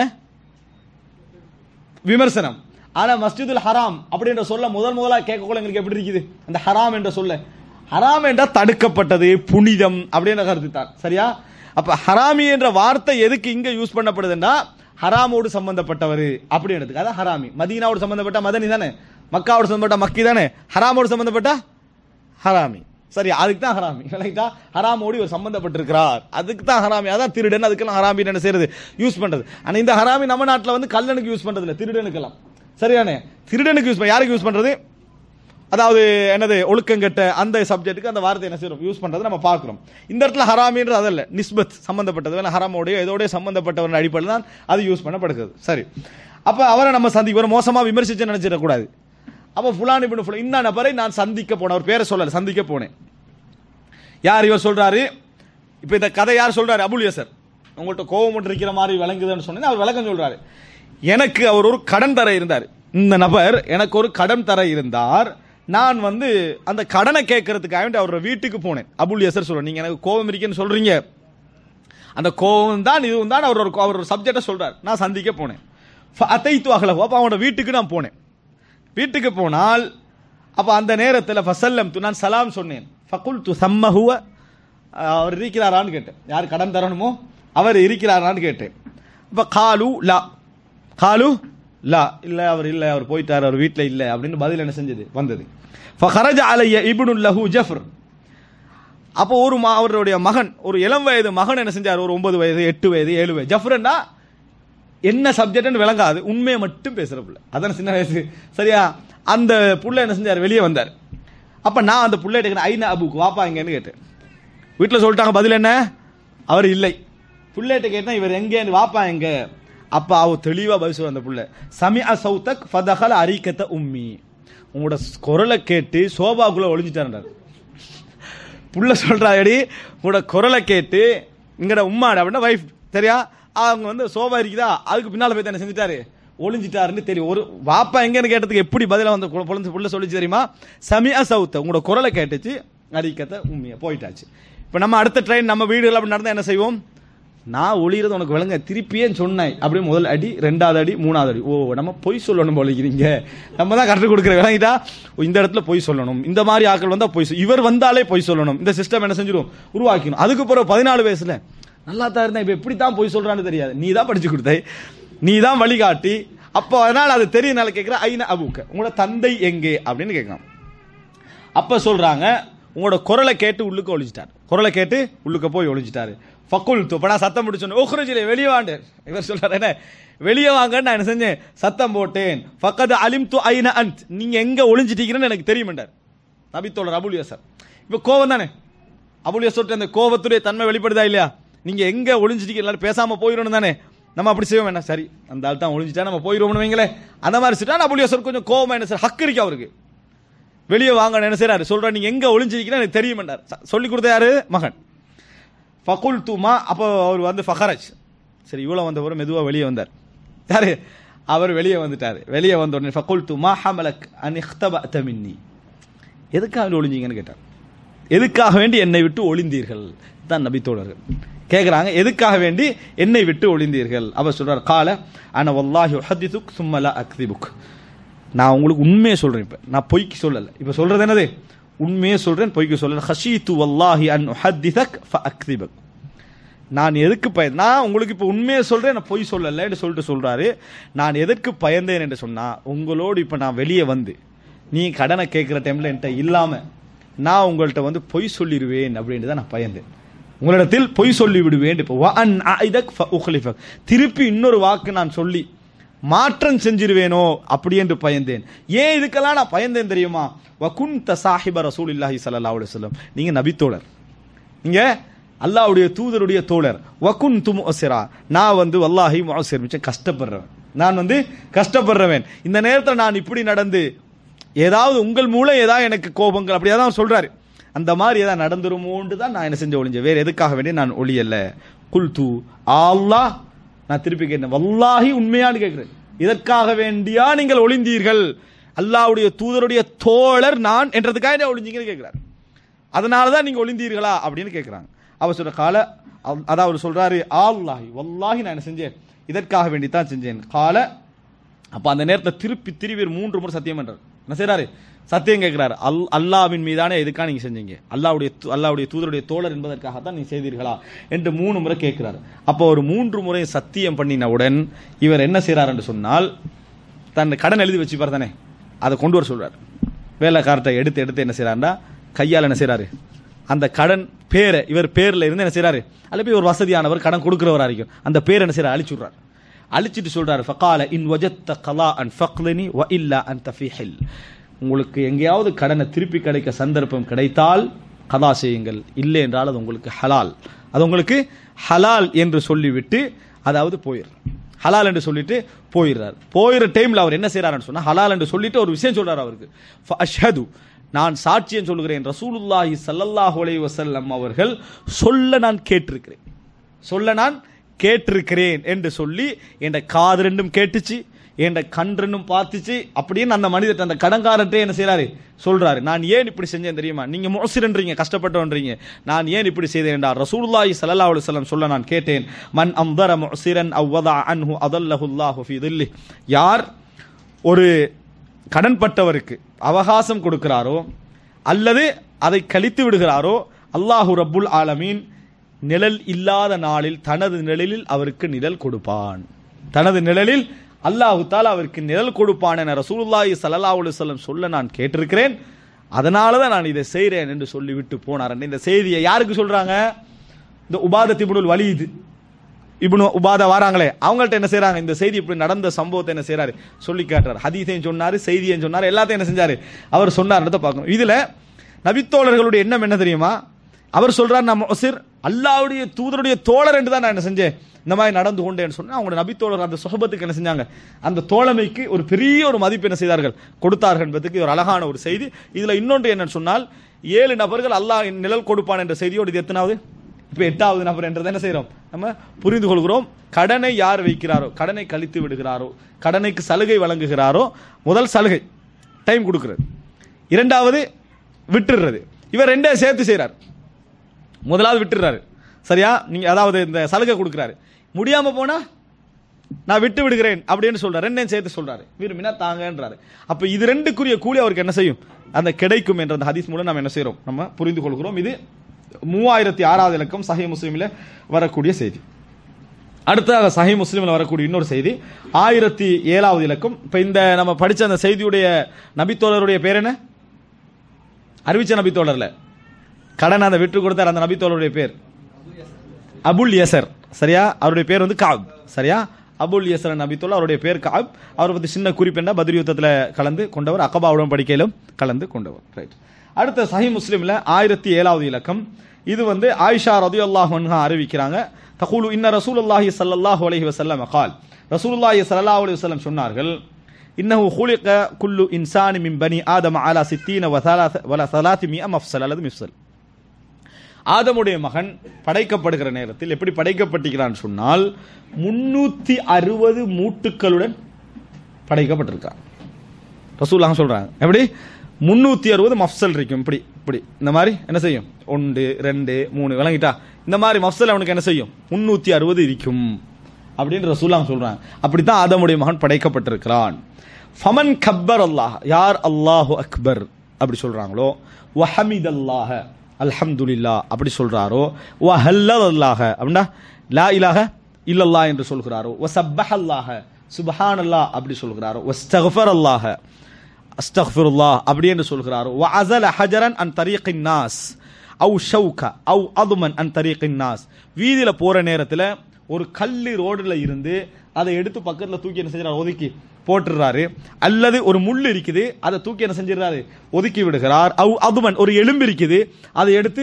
Speaker 2: விமர்சனம் ஆனா மஸ்ஜிதுல் ஹராம் அப்படின்ற சொல்ல முதல் முதலா கேட்கக்குள்ள எங்களுக்கு எப்படி இருக்குது அந்த ஹராம் என்ற சொல்ல ஹராம் என்றால் தடுக்கப்பட்டது புனிதம் அப்படின்ற கருத்து தான் சரியா அப்ப ஹராமி என்ற வார்த்தை எதுக்கு இங்க யூஸ் பண்ணப்படுதுன்னா ஹராமோடு சம்பந்தப்பட்டவர் அப்படின்றதுக்கு அதான் ஹராமி மதீனாவோடு சம்பந்தப்பட்ட மதனி தானே மக்காவோடு சம்பந்தப்பட்ட மக்கி தானே ஹராமோடு சம்பந்தப்பட்ட ஹராமி சரி அதுக்கு தான் ஹராமி விளங்கிட்டா ஹராமோடு இவர் சம்பந்தப்பட்டிருக்கிறார் அதுக்கு தான் ஹராமி அதான் திருடன் அதுக்கெல்லாம் ஹராமி என்ன செய்யறது யூஸ் பண்றது ஆனா இந்த ஹராமி நம்ம நாட்டுல வந்து கல்லனுக்கு யூஸ் பண்றது இல்ல திருடனுக்கெல்லாம் சரியானே திருடனுக்கு யூஸ் யாருக்கு யூஸ் பண்றது அதாவது என்னது ஒழுக்கங்கெட்ட அந்த சப்ஜெக்ட்டுக்கு அந்த வார்த்தை என்ன செய்யறோம் யூஸ் பண்றது நம்ம பார்க்கிறோம் இந்த இடத்துல ஹராமின்றது அதல்ல நிஸ்பத் சம்பந்தப்பட்டது வேணா ஹராமோடைய இதோட சம்பந்தப்பட்டவர் அடிப்படையில் தான் அது யூஸ் பண்ணப்படுகிறது சரி அப்ப அவரை நம்ம சந்திக்க மோசமா விமர்சிச்சு நினைச்சிடக்கூடாது அப்ப ஃபுலான் இப்படி ஃபுலா இந்த நபரை நான் சந்திக்க போனேன் அவர் பேரை சொல்லல சந்திக்க போனேன் யார் இவர் சொல்றாரு இப்ப இந்த கதை யார் சொல்றாரு அபுல் யசர் உங்கள்ட்ட கோபம் ஒன்று இருக்கிற மாதிரி விளங்குதுன்னு சொன்னேன் அவர் விளக்கம் சொல்றாரு எனக்கு அவர் ஒரு கடன் தர இருந்தார் இந்த நபர் எனக்கு ஒரு கடன் தர இருந்தார் நான் வந்து அந்த கடனை கேட்கறதுக்காக வேண்டி அவரோட வீட்டுக்கு போனேன் அபுல் யசர் சொல்றேன் நீங்க எனக்கு கோபம் இருக்கேன்னு சொல்றீங்க அந்த கோபம் தான் இதுவும் தான் அவர் ஒரு அவர் ஒரு சப்ஜெக்டை சொல்றார் நான் சந்திக்க போனேன் அத்தைத்து அகலகு அப்போ அவனோட வீட்டுக்கு நான் போனேன் வீட்டுக்கு போனால் அப்ப அந்த நேரத்தில் ஃபசல்லம் து நான் சலாம் சொன்னேன் ஃபகுல் து சம்மஹுவ அவர் இருக்கிறாரான்னு கேட்டேன் யார் கடன் தரணுமோ அவர் இருக்கிறாரான்னு கேட்டேன் அப்ப காலு லா காலு லா இல்ல அவர் இல்ல அவர் போயிட்டார் அவர் வீட்டில் இல்ல அப்படின்னு பதில் என்ன செஞ்சது வந்தது ஃபஹரஜ அலைய இப்னுல் லஹு ஜஃப்ர் அப்போ ஒரு மா- அவருடைய மகன் ஒரு இளம் வயது மகன் என்ன செஞ்சார் ஒரு ஒன்பது வயது எட்டு வயது ஏழு வயது ஜஃப்ரன்னா என்ன சப்ஜெக்ட்னு விளங்காது உண்மையை மட்டும் பேசுற புள்ள அதான் சின்ன வயசு சரியா அந்த புள்ள என்ன செஞ்சார் வெளியே வந்தார் அப்ப நான் அந்த புள்ள கேட்கிறேன் ஐநா அபுக்கு வாப்பா இங்கன்னு கேட்டேன் வீட்டில் சொல்லிட்டாங்க பதில் என்ன அவர் இல்லை புள்ளைகிட்ட கேட்டேன் இவர் எங்க வாப்பா எங்க அப்ப அவ தெளிவா பதில் சொல்ல அந்த புள்ள சமி சௌதக் ஃபதஹல அரிக்கத்த உம்மி உங்களோட குரலை கேட்டு சோபாக்குள்ள ஒளிஞ்சிட்டார் புள்ள சொல்றாடி உங்களோட குரலை கேட்டு இங்கட உம்மாட அப்படின்னா வைஃப் சரியா அவங்க வந்து சோபா இருக்குதா அதுக்கு பின்னால போய் என்ன செஞ்சுட்டாரு ஒளிஞ்சிட்டாருன்னு தெரியும் ஒரு வாப்பா எங்கன்னு கேட்டதுக்கு எப்படி பதில வந்து கு- புலந்து புள்ள சொல்லிச்சு தெரியுமா சமியா சவுத்த உங்களோட குரலை கேட்டுச்சு அடிக்கத்த உண்மையா போயிட்டாச்சு இப்போ நம்ம அடுத்த ட்ரெயின் நம்ம வீடுகள் அப்படி நடந்தா என்ன செய்வோம் நான் ஒளிகிறது உனக்கு விளங்க திருப்பியே சொன்னேன் அப்படியே முதல் அடி ரெண்டாவது அடி மூணாவது அடி ஓ நம்ம பொய் சொல்லணும் போலிக்கிறீங்க நம்ம தான் கற்றுக் கொடுக்குற விளங்கிட்டா ஓ, இந்த இடத்துல பொய் சொல்லணும் இந்த மாதிரி ஆட்கள் வந்தா பொய் சொல் இவர் வந்தாலே பொய் சொல்லணும் இந்த சிஸ்டம் என்ன செஞ்சிடும் உருவாக்கணும் அதுக்கு பிறகு பதினாலு வயசுல நல்லா தான் இருந்தேன் இப்ப எப்படி தான் பொய் சொல்றான்னு தெரியாது நீ தான் படிச்சு கொடுத்த நீ தான் வழிகாட்டி அப்போ அதனால அது தெரியனால கேட்கிற ஐநா அபுக்க உங்களோட தந்தை எங்கே அப்படின்னு கேட்கலாம் அப்ப சொல்றாங்க உங்களோட குரலை கேட்டு உள்ளுக்கு ஒளிஞ்சிட்டார் குரலை கேட்டு உள்ளுக்க போய் ஒளிஞ்சிட்டாரு ஃபக்குல் துப்ப நான் சத்தம் முடிச்சோன்னு ஓஹ்ரஜிலே வெளியே வாண்டு இவர் சொல்றாரு என்ன வெளியே வாங்கன்னு நான் என்ன செஞ்சேன் சத்தம் போட்டேன் ஃபக்கது அலிம் து ஐன அன்த் நீங்க எங்க ஒளிஞ்சிட்டீங்கன்னு எனக்கு தெரியுமெண்டார் நபி தோழர் அபுல் யசர் இப்ப கோவம் தானே அபுல் யசர்ட்ட அந்த கோவத்துடைய தன்மை வெளிப்படுதா இல்லையா நீங்க எங்க ஒளிஞ்சிட்டீங்க எல்லாரும் பேசாம போயிடணும் தானே நம்ம அப்படி செய்வோம் என்ன சரி அந்த ஆள் தான் ஒளிஞ்சிட்டா நம்ம போயிடுவோம்னு வைங்களேன் அந்த மாதிரி சொல்லிட்டா அபுல் யசர் கொஞ்சம் கோவமா என்ன சார் ஹக்கு இருக்கு அவருக்கு வெளியே வாங்க என்ன செய்றாரு சொல்ற நீங்க எங்க ஒளிஞ்சிருக்கீங்க எனக்கு தெரியுமென்றார் ச- சொல்லி கொடுத்த யாரு மகன் ஃபகுல் துமா அப்போ அவர் வந்து ஃபஹரஜ் சரி இவ்வளவு வந்தவரும் மெதுவா வெளியே வந்தார் யாரு அவர் வெளியே வந்துட்டாரு வெளியே வந்த உடனே ஃபகுல் துமா ஹமலக் அன் இஹ்தபஅத மின்னி எதுக்காக ஒளிஞ்சீங்கன்னு கேட்டார் எதுக்காக வேண்டி என்னை விட்டு ஒளிந்தீர்கள் தான் நபி தோழர்கள் கேக்குறாங்க எதுக்காக வேண்டி என்னை விட்டு ஒளிந்தீர்கள் அவர் சொல்றார் கால அன வல்லாஹி உஹதிதுக் சும்ம லா அக்திபுக் நான் உங்களுக்கு உண்மையை சொல்றேன் இப்ப நான் பொய்க்கு சொல்லல இப்ப சொல்றது என்னது உண்மையை சொல்றேன் பொய்க்கு சொல்லல ஹஷீத்து வல்லாஹி அன் உஹதிதக் ஃபஅக்திபக் நான் எதுக்கு பயன் நான் உங்களுக்கு இப்ப உண்மையை சொல்றேன் நான் பொய் சொல்லலன்னு சொல்லிட்டு சொல்றாரு நான் எதற்கு பயந்தேன் என்று சொன்னா உங்களோடு இப்ப நான் வெளியே வந்து நீ கடனை கேட்கிற டைம்ல என்கிட்ட இல்லாம நான் உங்கள்ட்ட வந்து பொய் சொல்லிடுவேன் அப்படின்னு தான் நான் பயந்தேன் உங்களிடத்தில் பொய் சொல்லி விடுவேன் இப்போ வ அன் அஇதக் ஃப உக்லிஃபக். திருப்பி இன்னொரு வாக்கு நான் சொல்லி மாற்றம் செஞ்சிருவேனோ அப்படி என்று பயந்தேன் ஏன் இதுக்கெல்லாம் நான் பயந்தேன் தெரியுமா வகுந்த சாஹிப ரசூலில்லாஹி ஸல்லல்லாஹு அலைஹி வஸல்லம் நீங்க நபித்தோழர் நீங்க அல்லாஹ்வுடைய தூதருடைய தோழர் வகுன் தும் ஒசிரா நான் வந்து வல்லாஹி முஅசிர் மிச்சம் கஷ்டப்படுறவன் நான் வந்து கஷ்டப்படுறவன் இந்த நேரத்தில் நான் இப்படி நடந்து ஏதாவது உங்கள் மூலம் ஏதாவது எனக்கு கோபங்கள் அப்படியே தான் சொல்றாரு அந்த மாதிரி ஏதாவது நடந்துருமோன்னு தான் நான் என்ன செஞ்ச ஒளிஞ்சேன் வேற எதுக்காக வேண்டி நான் ஒளியல்ல குல் தூ அல்லாஹ் நான் திருப்பி கேட்டேன் வல்லாஹி உண்மையான்னு கேட்கிறேன் இதற்காக வேண்டியா நீங்கள் ஒளிந்தீர்கள் அல்லாஹ்வுடைய தூதருடைய தோழர் நான் என்றதுக்காக என்ன ஒளிஞ்சீங்கன்னு கேட்கிறார் அதனால தான் நீங்க ஒளிந்தீர்களா அப்படின்னு கேட்கிறாங்க அவர் சொல்ற கால அவ்- அதான் அவர் சொல்றாரு ஆல்லாஹி வல்லாஹி நான் என்ன செஞ்சேன் இதற்காக வேண்டி தான் செஞ்சேன் கால அப்ப அந்த நேரத்தில் திருப்பி திருப்பி ஒரு மூன்று முறை சத்தியம் பண்றாரு என்ன செய்றாரு சத்தியம் கேட்கிறாரு அல் அல்லாவின் மீதானே எதுக்காக நீங்க செஞ்சீங்க அல்லாவுடைய தூ- அல்லாவுடைய தூதருடைய தோழர் என்பதற்காக தான் நீங்க செய்தீர்களா என்று மூணு முறை கேட்கிறாரு அப்போ ஒரு மூன்று முறை சத்தியம் பண்ணினவுடன் இவர் என்ன செய்றார் என்று சொன்னால் தன் கடன் எழுதி வச்சுப்பார் தானே அதை கொண்டு வர சொல்றாரு வேலைக்காரத்தை எடுத்து எடுத்து என்ன செய்றாருன்னா கையால் என்ன செய்றாரு அந்த கடன் பேரை இவர் பேர்ல இருந்து என்ன செய்றாரு அல்ல போய் ஒரு வசதியானவர் கடன் கொடுக்கிறவரா இருக்கும் அந்த பேரை என்ன செய்றாரு அழிச்சு விடுறாரு அழிச்சிட்டு சொல்றாரு ஃபகால இன் வஜத்த கலா அன் ஃபக்லினி வ இல்லா அன் தஃபிஹில் உங்களுக்கு எங்கேயாவது கடனை திருப்பி கிடைக்க சந்தர்ப்பம் கிடைத்தால் கதா செய்யுங்கள் இல்லை என்றால் அது உங்களுக்கு ஹலால் அது உங்களுக்கு ஹலால் என்று சொல்லிவிட்டு அதாவது போயிடுறார் ஹலால் என்று சொல்லிட்டு போயிடுறார் போயிடுற டைம்ல அவர் என்ன செய்யறாருன்னு சொன்னா ஹலால் என்று சொல்லிட்டு ஒரு விஷயம் சொல்றாரு அவருக்கு அஷ்ஹது நான் சாட்சியம் சொல்கிறேன் ரசூலுல்லாஹி ஸல்லல்லாஹு அலைஹி வஸல்லம் அவர்கள் சொல்ல நான் கேட்டிருக்கிறேன் சொல்ல நான் கேட்டிருக்கிறேன் என்று சொல்லி என் காது ரெண்டும் கேட்டுச்சு என் கண் ரெண்டும் பார்த்துச்சு அப்படின்னு அந்த மனிதர் அந்த கடன்காரர்கிட்ட என்ன செய்றாரு சொல்றாரு நான் ஏன் இப்படி செஞ்சேன் தெரியுமா நீங்க மோசிரன்றீங்க கஷ்டப்பட்டவன்றீங்க நான் ஏன் இப்படி செய்தேன் என்றார் ரசூலுல்லாஹி ஸல்லல்லாஹு அலைஹி வஸல்லம் சொல்ல நான் கேட்டேன் மன் அம்தர முசிரன் அவ் வதா அன்ஹு அதல்லஹு அல்லாஹு ஃபீ தில்லி யார் ஒரு கடன்பட்டவருக்கு அவகாசம் கொடுக்கிறாரோ அல்லது அதை கழித்து விடுகிறாரோ அல்லாஹு ரப்புல் ஆலமீன் நிழல் இல்லாத நாளில் தனது நிழலில் அவருக்கு நிழல் கொடுப்பான் தனது நிழலில் அல்லாஹு தாலா அவருக்கு நிழல் கொடுப்பான் என ரசூலுல்லாஹி ஸல்லல்லாஹு அலைஹி வஸல்லம் சொல்ல நான் கேட்டிருக்கிறேன் அதனால தான் நான் இதை செய்கிறேன் என்று சொல்லிவிட்டு போனார் இந்த செய்தியை யாருக்கு சொல்றாங்க இந்த உபாதத் இப்னுல் வலீது இப்னு உபாதா வராங்களே அவங்கள்ட்ட என்ன செய்றாங்க இந்த செய்தி இப்படி நடந்த சம்பவத்தை என்ன செய்றாரு சொல்லி காட்டுறாரு ஹதீஸையும் சொன்னாரு செய்தியையும் சொன்னாரு எல்லாத்தையும் என்ன செஞ்சாரு அவர் சொன்னார்ன்றத பார்க்கணும் இதுல நபித்தோழர்களுடைய எண்ணம் என்ன தெரியுமா அவர் சொல்றார் நம்ம ஒசிர் அல்லாவுடைய தூதருடைய தோழர் என்று தான் நான் என்ன செஞ்சேன் இந்த மாதிரி நடந்து கொண்டேன்னு சொன்னா அவங்களோட நபித்தோழர் அந்த சுகபத்துக்கு என்ன செஞ்சாங்க அந்த தோழமைக்கு ஒரு பெரிய ஒரு மதிப்பு என்ன செய்தார்கள் கொடுத்தார்கள் என்பதுக்கு இது ஒரு அழகான ஒரு செய்தி இதுல இன்னொன்று என்னன்னு சொன்னால் ஏழு நபர்கள் அல்லாஹ் நிழல் கொடுப்பான் என்ற செய்தியோடு இது எத்தனாவது இப்ப எட்டாவது நபர் என்றதை என்ன செய்றோம் நம்ம புரிந்து கொள்கிறோம் கடனை யார் வைக்கிறாரோ கடனை கழித்து விடுகிறாரோ கடனைக்கு சலுகை வழங்குகிறாரோ முதல் சலுகை டைம் கொடுக்கிறது இரண்டாவது விட்டுடுறது இவர் ரெண்டே சேர்த்து செய்றார் முதலாவது விட்டுறாரு சரியா நீங்க அதாவது இந்த சலுகை கொடுக்கிறாரு முடியாம போனா நான் விட்டு விடுகிறேன் அப்படின்னு சொல்றாரு ரெண்டையும் சேர்த்து சொல்றாரு விரும்பினா தாங்கன்றாரு அப்ப இது ரெண்டுக்குரிய கூலி அவருக்கு என்ன செய்யும் அந்த கிடைக்கும் என்ற அந்த ஹதீஸ் மூலம் நம்ம என்ன செய்றோம் நம்ம புரிந்து கொள்கிறோம் இது மூவாயிரத்தி ஆறாவது இலக்கம் சஹி முஸ்லீமில் வரக்கூடிய செய்தி அடுத்ததாக சஹி முஸ்லீமில் வரக்கூடிய இன்னொரு செய்தி ஆயிரத்தி ஏழாவது இலக்கம் இப்ப இந்த நம்ம படிச்ச அந்த செய்தியுடைய நபித்தோழருடைய பேர் என்ன அறிவிச்ச நபித்தோழர்ல கடன் அந்த விட்டு கொடுத்தார் அந்த நபித்தோழருடைய பேர் அபுல் யசர் சரியா அவருடைய பேர் வந்து காப் சரியா அபுல் யசர் நபித்தோல் அவருடைய பேர் காப் அவரை பத்தி சின்ன குறிப்பு என்ன பத்ரி யுத்தத்தில் கலந்து கொண்டவர் அகபாவுடன் படிக்கையிலும் கலந்து கொண்டவர் ரைட் அடுத்த சஹி முஸ்லிம்ல ஆயிரத்தி ஏழாவது இலக்கம் இது வந்து ஆயிஷா ரதி அல்லாஹ் அறிவிக்கிறாங்க தகுலு இன்ன ரசூலுல்லாஹி ஸல்லல்லாஹு அலைஹி வஸல்லம் கால் ரசூலுல்லாஹி ஸல்லல்லாஹு அலைஹி வஸல்லம் சொன்னார்கள் இன்னஹு خلق குல்லு இன்சானி மின் பனி ஆதம அலா சித்தீன வ ثلاث மிஅ மஃப்சல் அல்லது மிஃப்சல் ஆதமுடைய மகன் படைக்கப்படுகிற நேரத்தில் எப்படி படைக்கப்பட்டிருக்கிறான் சொன்னால் முன்னூத்தி அறுபது மூட்டுக்களுடன் படைக்கப்பட்டிருக்கான் ரசூலாங்க சொல்றாங்க எப்படி முன்னூத்தி அறுபது மஃப்சல் இருக்கும் இப்படி இப்படி இந்த மாதிரி என்ன செய்யும் ஒன்று ரெண்டு மூணு விளங்கிட்டா இந்த மாதிரி மஃப்சல் அவனுக்கு என்ன செய்யும் முன்னூத்தி அறுபது இருக்கும் அப்படின்னு ரசூலாங்க சொல்றாங்க அப்படித்தான் ஆதமுடைய மகன் படைக்கப்பட்டிருக்கிறான் ஃபமன் கப்பர் அல்லாஹ் யார் அல்லாஹு அக்பர் அப்படி சொல்றாங்களோ வஹமித் அல்லாஹ அல்ஹம்துலில்லா அப்படி சொல்றாரோ வ ஹல்லல் அல்லாஹ அப்படின்னா லா இலாஹ இல்லல்லா என்று சொல்கிறாரோ வ சப்பஹ அல்லாஹ சுபஹான் அல்லாஹ் அப்படி சொல்கிறாரோ வ ஸ்தஃபர் அல்லாஹ அஸ்தஃபிருல்லா அப்படி என்று சொல்கிறாரோ வ அஸல ஹஜரன் அன் தரீக்கின் நாஸ் அவு ஷவுக அவு அதுமன் அன் தரீக்கின் நாஸ் வீதியில போற நேரத்துல ஒரு கல்லு ரோடுல இருந்து அதை எடுத்து பக்கத்துல தூக்கி என்ன செஞ்சாரு ஒதுக்கி போட்டுறாரு அல்லது ஒரு முள் இருக்குது அதை தூக்கி என்ன செஞ்சிடறாரு ஒதுக்கி விடுகிறார் அவு அதுமன் ஒரு எலும்பு இருக்குது அதை எடுத்து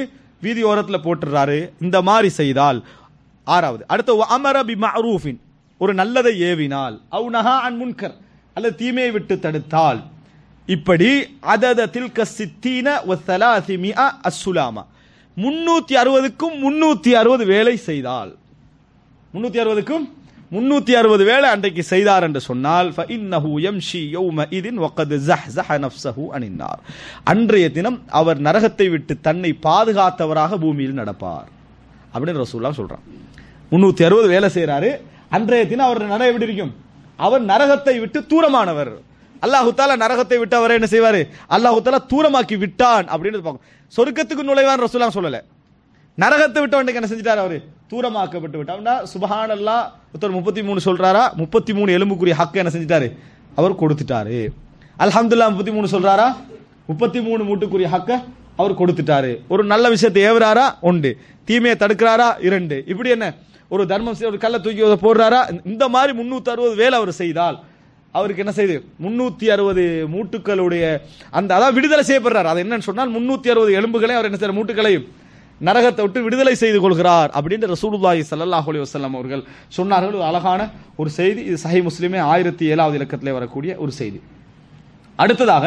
Speaker 2: வீதி ஓரத்துல போட்டுறாரு இந்த மாதிரி செய்தால் ஆறாவது அடுத்து வ அமர பி மஅரூஃபின் ஒரு நல்லதை ஏவினால் அவு நஹா அன் முன்கர் அல்லது தீமையை விட்டு தடுத்தால் இப்படி அதத தில்க சித்தீன வ தலாசிமிஅ அஸ்ஸுலாமா முன்னூத்தி அறுபதுக்கும் முன்னூத்தி அறுபது வேலை செய்தால் முன்னூத்தி அறுபதுக்கும் முன்னூத்தி அறுபது வேலை அன்றைக்கு செய்தார் என்று சொன்னால் فإنه يمشي يومئذ وقد زحزح نفسه عن النار அன்றைய தினம் அவர் நரகத்தை விட்டு தன்னை பாதுகாத்தவராக பூமியில் நடப்பார் அப்படின்னு ரசூல்லா சொல்றான் முன்னூத்தி அறுபது வேலை செய்யறாரு அன்றைய தினம் அவர் நட எப்படி இருக்கும் அவர் நரகத்தை விட்டு தூரமானவர் அல்லாஹு தாலா நரகத்தை விட்டு அவரை என்ன செய்வாரு அல்லாஹு தாலா தூரமாக்கி விட்டான் அப்படின்னு பார்க்கும் சொர்க்கத்துக்கு நுழைவான் ரசூலா சொல்லல நரகத்தை விட்டு அவனுக்கு என்ன செஞ்சிட்டாரு அவரு தூரமாக்கப்பட்டு விட்டார்னா சுபஹான் அல்லா ஒருத்தர் முப்பத்தி மூணு சொல்றாரா முப்பத்தி மூணு எலும்புக்குரிய ஹக்க என்ன செஞ்சிட்டாரு அவர் கொடுத்துட்டாரு அல்ஹம்துல்லா முப்பத்தி மூணு சொல்றாரா முப்பத்தி மூணு மூட்டுக்குரிய ஹக்க அவர் கொடுத்துட்டாரு ஒரு நல்ல விஷயத்தை ஏவுறாரா உண்டு தீமையை தடுக்கிறாரா இரண்டு இப்படி என்ன ஒரு தர்மம் செய்ய- ஒரு கல்லை தூக்கி அதை போடுறாரா இந்த மாதிரி முன்னூத்தி அறுபது வேலை அவர் செய்தால் அவருக்கு என்ன செய்யுது முன்னூத்தி அறுபது மூட்டுக்களுடைய அந்த அதாவது விடுதலை செய்யப்படுறார் அது என்னன்னு சொன்னால் முன்னூத்தி அறுபது எலும்புகளை அவர் என்ன செய்யற மூட்டுகளையும் நரகத்தை விட்டு விடுதலை செய்து கொள்கிறார் அப்படின்னு ரசூலுல்லாஹி ஸல்லல்லாஹு அலைஹி வஸல்லம் அவர்கள் சொன்னார்கள் ஒரு அழகான ஒரு செய்தி இது சஹி முஸ்லிமே ஆயிரத்தி ஏழாவது இலக்கத்திலே வரக்கூடிய ஒரு செய்தி அடுத்ததாக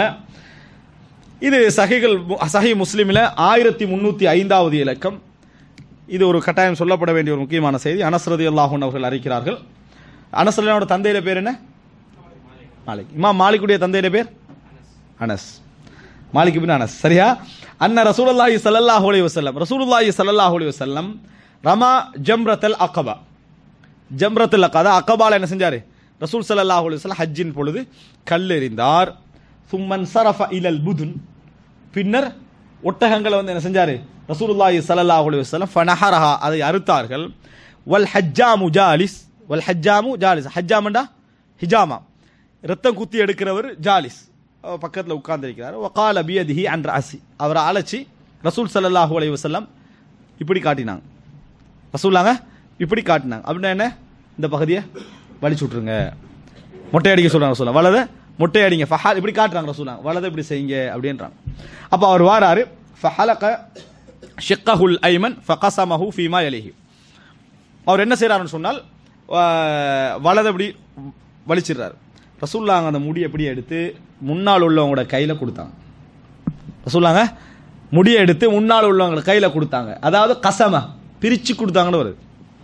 Speaker 2: இது சஹிகள் சஹி முஸ்லிமில் ஆயிரத்தி முன்னூத்தி ஐந்தாவது இலக்கம் இது ஒரு கட்டாயம் சொல்லப்பட வேண்டிய ஒரு முக்கியமான செய்தி அனஸ்ரதி அல்லாஹூன் அவர்கள் அறிக்கிறார்கள் அனஸ்ரதியோட தந்தையில பேர் என்ன மாலிக் இமாம் மாலிக்குடைய தந்தையில பேர் அனஸ் மாலிக் இப்னு அனஸ் சரியா அன்ன ரசூலுல்லாஹி ஸல்லல்லாஹு அலைஹி வஸல்லம் ரசூலுல்லாஹி ஸல்லல்லாஹு அலைஹி வஸல்லம் ரமா ஜம்ரத்தல் அகபா ஜம்ரத்துல் அகபா அகபால என்ன செஞ்சாரு ரசூல் ஸல்லல்லாஹு அலைஹி வஸல்லம் ஹஜ்ஜின் பொழுது கல்லெறிந்தார் சும்மன் சரஃப இலல் புதுன் பின்னர் ஒட்டகங்களை வந்து என்ன செஞ்சாரு ரசூலுல்லாஹி ஸல்லல்லாஹு அலைஹி வஸல்லம் ஃபனஹரஹா அதை அறுத்தார்கள் வல் ஹஜ்ஜாமு ஜாலிஸ் வல் ஹஜ்ஜாமு ஜாலிஸ் ஹஜ்ஜாமண்டா ஹிஜாமா ரத்தம் குத்தி எடுக்கிறவர் ஜாலிஸ் அவர் பக்கத்தில் உட்கார்ந்திருக்கிறார் வகால பியதிஹி அன்ற அசி அவரை அழைச்சி ரசூல் ஸல்லல்லாஹு அலைஹி வஸல்லம் இப்படி காட்டினாங்க ரசூலாங்க இப்படி காட்டினாங்க அப்படின்னா என்ன இந்த பகுதியை வலிச்சு விட்ருங்க மொட்டை அடிக்க சொல்றாங்க ரசூலா வலதை மொட்டை அடிங்க ஃபஹால் இப்படி காட்டுறாங்க ரசூலா வலதை இப்படி செய்யுங்க அப்படின்றாங்க அப்போ அவர் வாராரு ஃபஹலக ஷிக்கஹுல் ஐமன் ஃபகசமஹு ஃபீமா யலிஹி அவர் என்ன செய்றாருன்னு சொன்னால் வ- வலதை இப்படி வலிச்சிடுறாரு ரசூல்லாங்க அந்த முடியை எப்படி எடுத்து முன்னால் உள்ளவங்களோட கையில கொடுத்தாங்க ரசூல்லாங்க முடியை எடுத்து முன்னால் உள்ளவங்களோட கையில கொடுத்தாங்க அதாவது கசம பிரிச்சு கொடுத்தாங்கன்னு வருது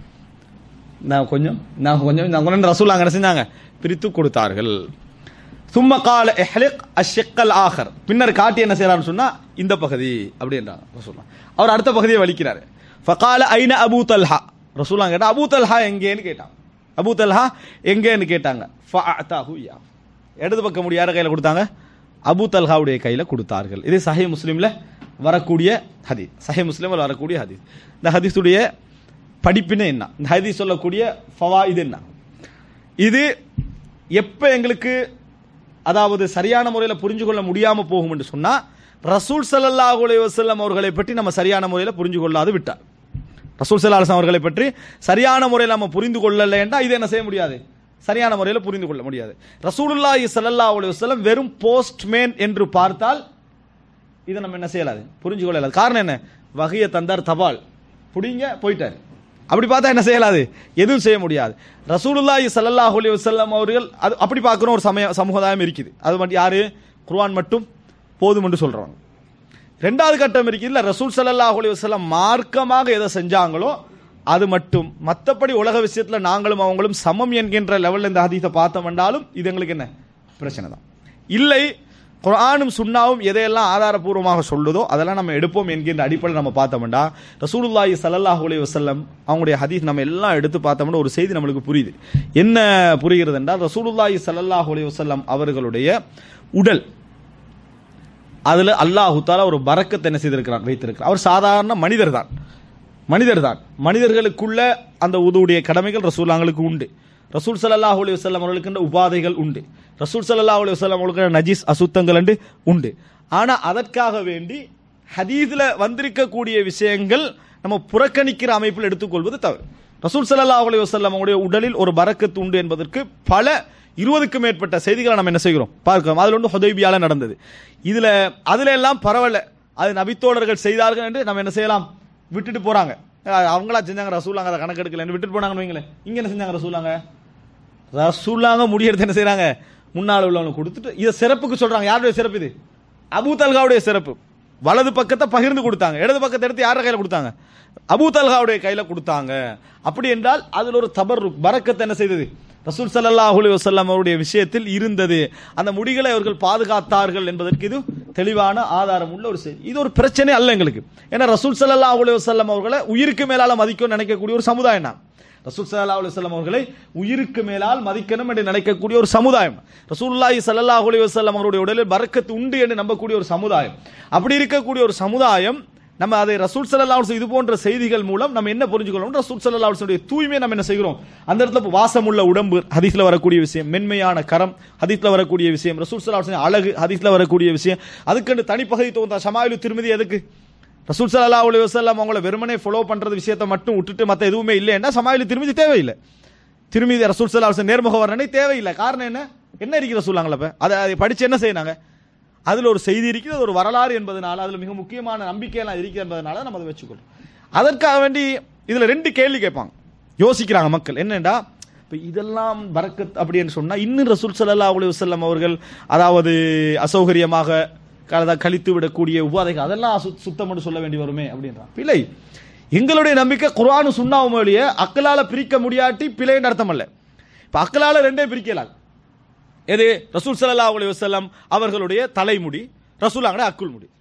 Speaker 2: நான் கொஞ்சம் நான் கொஞ்சம் நான் கொஞ்சம் ரசூல்லாங்க என்ன செஞ்சாங்க பிரித்து கொடுத்தார்கள் சும்ம கால எஹ்லிக் அஷ்ஷக்கல் ஆஹர் பின்னர் காட்டி என்ன செய்யறாருன்னு சொன்னா இந்த பகுதி அப்படின்றாங்க ரசூல்லா அவர் அடுத்த பகுதியை வலிக்கிறாரு ஃபகால ஐன அபூ தல்ஹா ரசூல்லா கேட்டா அபூ தல்ஹா எங்கேன்னு கேட்டாங்க அபூ தல்ஹா எங்கேன்னு கேட்டாங்க ஃபஅதாஹு யா இடது பக்கம் முடி யார கையில கொடுத்தாங்க அபூ தல்ஹாவுடைய கையில கொடுத்தார்கள் இது சஹி முஸ்லிம்ல வரக்கூடிய ஹதீஸ் சஹி முஸ்லிம்ல வரக்கூடிய ஹதீஸ் இந்த ஹதீஸுடைய படிப்பினை என்ன இந்த ஹதீஸ் சொல்லக்கூடிய ஃபவாயிது என்ன இது எப்ப எங்களுக்கு அதாவது சரியான முறையில் புரிஞ்சு கொள்ள முடியாம போகும் என்று சொன்னா ரசூல் ஸல்லல்லாஹு அலைஹி வஸல்லம் அவர்களை பற்றி நம்ம சரியான முறையில் புரிஞ்சு கொள்ளாது விட்டார் ரசூல் ஸல்லல்லாஹு அலைஹி வஸல்லம் அவர்களை பற்றி சரியான முறையில் நம்ம புரிந்து கொள்ளலைன்னா இது என்ன செய்ய முடியாது சரியான முறையில் புரிந்து கொள்ள முடியாது ரசூலுல்லாஹி ஸல்லல்லாஹு அலைஹி வஸல்லம் வெறும் போஸ்ட்மேன் என்று பார்த்தால் இதை நம்ம என்ன செய்யலாது புரிஞ்சு கொள்ளலாது காரணம் என்ன வகையை தந்தார் தபால் புடிங்க போயிட்டார் அப்படி பார்த்தா என்ன செய்யலாது எதுவும் செய்ய முடியாது ரசூலுல்லாஹி ஸல்லல்லாஹு அலைஹி வஸல்லம் அவர்கள் அது அப்படி பார்க்குற ஒரு சமய சமுதாயம் இருக்குது அது மட்டும் யாரு குர்ஆன் மட்டும் போதும் என்று சொல்றாங்க ரெண்டாவது கட்டம் இருக்குது இல்ல ரசூல் ஸல்லல்லாஹு அலைஹி வஸல்லம் மார்க்கமாக எதை செஞ்சாங்களோ அது மட்டும் மற்றபடி உலக விஷயத்துல நாங்களும் அவங்களும் சமம் என்கின்ற லெவல்ல இந்த ஹதீஸை பார்த்தோம் என்றாலும் இது எங்களுக்கு என்ன பிரச்சனை தான் இல்லை குர்ஆனும் சுன்னாவும் எதையெல்லாம் ஆதாரபூர்வமாக சொல்லுதோ அதெல்லாம் நம்ம எடுப்போம் என்கின்ற அடிப்படையில் நம்ம பார்த்தோம்னா ரசூலுல்லாஹி ஸல்லல்லாஹு அலைஹி வஸல்லம் அவங்களுடைய ஹதீஸ் நம்ம எல்லாம் எடுத்து பார்த்தோம்னா ஒரு செய்தி நம்மளுக்கு புரியுது என்ன புரிகிறது என்றால் ரசூலுல்லாஹி ஸல்லல்லாஹு அலைஹி வஸல்லம் அவர்களுடைய உடல் அதுல அல்லாஹு தாலா ஒரு பரக்கத்தை என்ன செய்திருக்கிறான் வைத்திருக்கிறார் அவர் சாதாரண மனிதர் தான் மனிதர் தான் மனிதர்களுக்குள்ள அந்த உதுவுடைய கடமைகள் ரசூலாங்களுக்கு உண்டு ரசூல் ஸல்லல்லாஹு அலைஹி வஸல்லம் அவர்களுக்கு உபாதைகள் உண்டு ரசூல் ஸல்லல்லாஹு அலைஹி வஸல்லம் அவர்களுக்கு நஜீஸ் அசுத்தங்கள் உண்டு உண்டு ஆனா அதற்காக வேண்டி ஹதீஸ்ல வந்திருக்கக்கூடிய விஷயங்கள் நம்ம புறக்கணிக்கிற அமைப்பில் எடுத்துக்கொள்வது தவறு ரசூல் ஸல்லல்லாஹு அலைஹி வஸல்லம் அவருடைய உடலில் ஒரு பரக்கத்து உண்டு என்பதற்கு பல இருபதுக்கும் மேற்பட்ட செய்திகளை நம்ம என்ன செய்கிறோம் பார்க்கிறோம் அதில் ஒன்று ஹுதைபியால நடந்தது இதுல அதுல எல்லாம் பரவாயில்ல அது நபித்தோழர்கள் செய்தார்கள் என்று நம்ம என்ன செய்யலாம் விட்டுட்டு போறாங்க அஹ் அவங்களா செஞ்சாங்க ரசூலாங்க அதை கணக்கெடுக்கலன்னு விட்டுட்டு போனாங்கன்னு வைங்களேன் இங்க என்ன செஞ்சாங்க ரசூலாங்க ரசூலாங்க முடியெடுத்து என்ன செய்றாங்க முன்னாள் உள்ளவங்க கொடுத்துட்டு இதை சிறப்புக்கு சொல்றாங்க யாருடைய சிறப்பு இது அபூ தல்காவுடைய சிறப்பு வலது பக்கத்தை பகிர்ந்து கொடுத்தாங்க இடது பக்கத்தை எடுத்து யார கையில கொடுத்தாங்க அபூ தல்காவுடைய கையில கொடுத்தாங்க அப்படி என்றால் அதில் ஒரு தபர் பரக்கத்தை என்ன செய்தது ரசூல் ஸல்லல்லாஹு அலைஹி வஸல்லம் அவருடைய விஷயத்தில் இருந்தது அந்த முடிகளை அவர்கள் பாதுகாத்தார்கள் என்பதற்கு இது தெளிவான ஆதாரம் உள்ள ஒரு செய்தி இது ஒரு பிரச்சனை அல்ல எங்களுக்கு ஏன்னா ரசூல் ஸல்லல்லாஹு அலைஹி வஸல்லம் அவர்களை உயிருக்கு மேலால மதிக்கும் நினைக்கக்கூடிய ஒரு சமுதாயம் நான் ரசூல் ஸல்லல்லாஹு அலைஹி வஸல்லம் அவர்களை உயிருக்கு மேலால் மதிக்கணும் என்று நினைக்கக்கூடிய ஒரு சமுதாயம் ரசூலுல்லாஹி ஸல்லல்லாஹு அலைஹி வஸல்லம் அவருடைய உடலில் பரக்கத்து உண்டு என்று நம்பக்கூடிய ஒரு சமுதாயம் அப்படி இருக்கக்கூடிய ஒரு சமுதாயம் நம்ம அதை ரசூல் ஸல்லல்லாஹு அலைஹி வஸல்லம் இது போன்ற செய்திகள் மூலம் நம்ம என்ன புரிஞ்சுக்கணும் ரசூல் ஸல்லல்லாஹு அலைஹி வஸல்லம் தூய்மையை நம்ம என்ன செய்கிறோம் அந்த இடத்துல வாசமுள்ள உடம்பு ஹதீஸ்ல வரக்கூடிய விஷயம் மென்மையான கரம் ஹதீஸ்ல வரக்கூடிய விஷயம் ரசூல் ஸல்லல்லாஹு அலைஹி வஸல்லம் அழகு ஹதீஸ்ல வரக்கூடிய விஷயம் அதுக்கு தனிப்பகுதி தோந்தா ஷமாயிலு திருமதி எதுக்கு ரசூல் ஸல்லல்லாஹு அலைஹி வஸல்லம் அவங்கள வெறுமனே ஃபாலோ பண்றது விஷயத்தை மட்டும் விட்டுட்டு மத்த எதுவுமே இல்லைன்னா சமாயிலு திருமதி தேவையில்லை திருமதி ரசூல் ஸல்லல்லாஹு அலைஹி வஸல்லம் நேர்முக வர்ணனை தேவையில்லை காரணம் என்ன என்ன இருக்கு ரசூலாங்கள அப்ப அதை அதை படிச்சு என்ன செய்யறாங்க அதுல ஒரு செய்தி இருக்குது அது ஒரு வரலாறு என்பதனால அதுல மிக முக்கியமான நம்பிக்கையெல்லாம் இருக்கு என்பதனால நம்ம அதை வச்சுக்கொள்றோம் அதற்காக வேண்டி இதுல ரெண்டு கேள்வி கேட்பாங்க யோசிக்கிறாங்க மக்கள் என்னண்டா இப்ப இதெல்லாம் பரக்கத் அப்படின்னு சொன்னா இன்னும் ரசூல் ஸல்லல்லாஹு அலைஹி வஸல்லம் அவர்கள் அதாவது அசௌகரியமாக கலதா கழித்து விடக்கூடிய உபாதைகள் அதெல்லாம் சு- சுத்தம் என்று சொல்ல வேண்டி வருமே அப்படின்றான் பிழை எங்களுடைய நம்பிக்கை குர்ஆனு சுண்ணாவும் வழியே அக்கலால பிரிக்க முடியாட்டி பிழைன்னு அர்த்தம் அல்ல இப்ப அக்கலால ரெண்டே பிரிக்கலாம் எது ரசூல் ஸல்லல்லாஹு அலைஹி வஸல்லம் அவர்களுடைய தலைமுடி ரசூலாங்கட அக்குள் முடி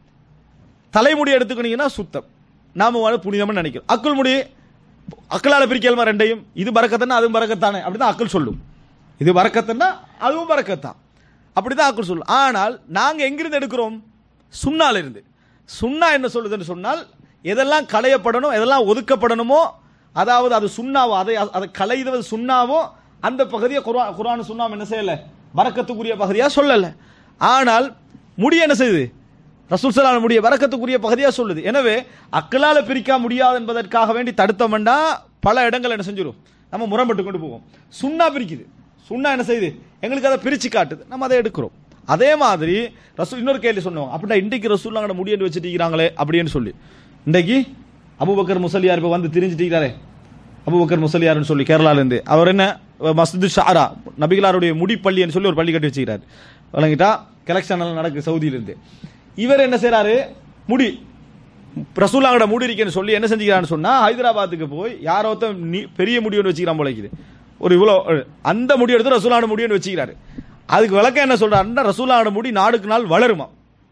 Speaker 2: தலைமுடி எடுத்துக்கிட்டீங்கன்னா சுத்தம் நாம வந்து புனிதம்னு நினைக்கிறோம் அக்குள் முடி அக்கலால பிரிக்கலாமா ரெண்டையும் இது பறக்கத்தானே அதுவும் பறக்கத்தானே அப்படிதான் அக்குள் சொல்லும் இது பறக்கத்தன்னா அதுவும் பறக்கத்தான் அப்படிதான் அக்குள் சொல்லும் ஆனால் நாங்க எங்கிருந்து எடுக்கிறோம் சுண்ணால இருந்து சுண்ணா என்ன சொல்லுதுன்னு சொன்னால் எதெல்லாம் களையப்படணும் எதெல்லாம் ஒதுக்கப்படணுமோ அதாவது அது சுண்ணாவோ அதை அதை களைவது சுண்ணாவோ அந்த பகுதியை குர்ஆன் குர்ஆன் சுண்ணாம் என்ன செய்யல பறக்கத்துக்குரிய பகுதியா சொல்லல ஆனால் முடி என்ன செய்யுது ரசூல் ஸல்லல்லாஹு முடிய வரக்கத்துக்குரிய பகுதியா சொல்லுது எனவே அக்கலால பிரிக்க முடியாது என்பதற்காக வேண்டி தடுத்தோம்னா பல இடங்கள் என்ன செஞ்சிடும் நம்ம முரம்பட்டு கொண்டு போவோம் சுண்ணா பிரிக்குது சுண்ணா என்ன செய்யுது எங்களுக்கு அதை பிரிச்சு காட்டுது நம்ம அதை எடுக்கிறோம் அதே மாதிரி ரசூல் இன்னொரு கேள்வி சொன்னோம் அப்படின்னா இன்றைக்கு ரசூல் அங்கே முடியண்டு வச்சுட்டீங்கிறாங்களே அப்படின்னு சொல்லி இன்றைக்கு அபூபக்கர் முசலியார் இப்போ வந்து திரிஞ்சிட்டீங்களே அபூபக்கர் முசலியார்னு சொல்லி கேரளால இருந்து அவர் என்ன மஸ்ஜிது ஷாரா நபிகளாருடைய முடி பள்ளின்னு சொல்லி ஒரு பள்ளி கட்டி வச்சுக்கிறார் வழங்கிட்டா கலெக்ஷன் எல்லாம் நடக்குது சவுதியில இருந்து இவர் என்ன செய்றாரு முடி ரசூலாங்கட முடி இருக்கேன்னு சொல்லி என்ன செஞ்சுக்கிறான்னு சொன்னா ஹைதராபாத்துக்கு போய் யாரோ ஒருத்தன் நீ- பெரிய முடி ஒன்று வச்சுக்கிறான் போல இருக்குது ஒரு இவ்வளோ அந்த முடி எடுத்து ரசூலான முடி ஒன்று வச்சுக்கிறாரு அதுக்கு விளக்கம் என்ன சொல்றாருன்னா ரசூலான முடி நாளுக்கு நாள் வளருமா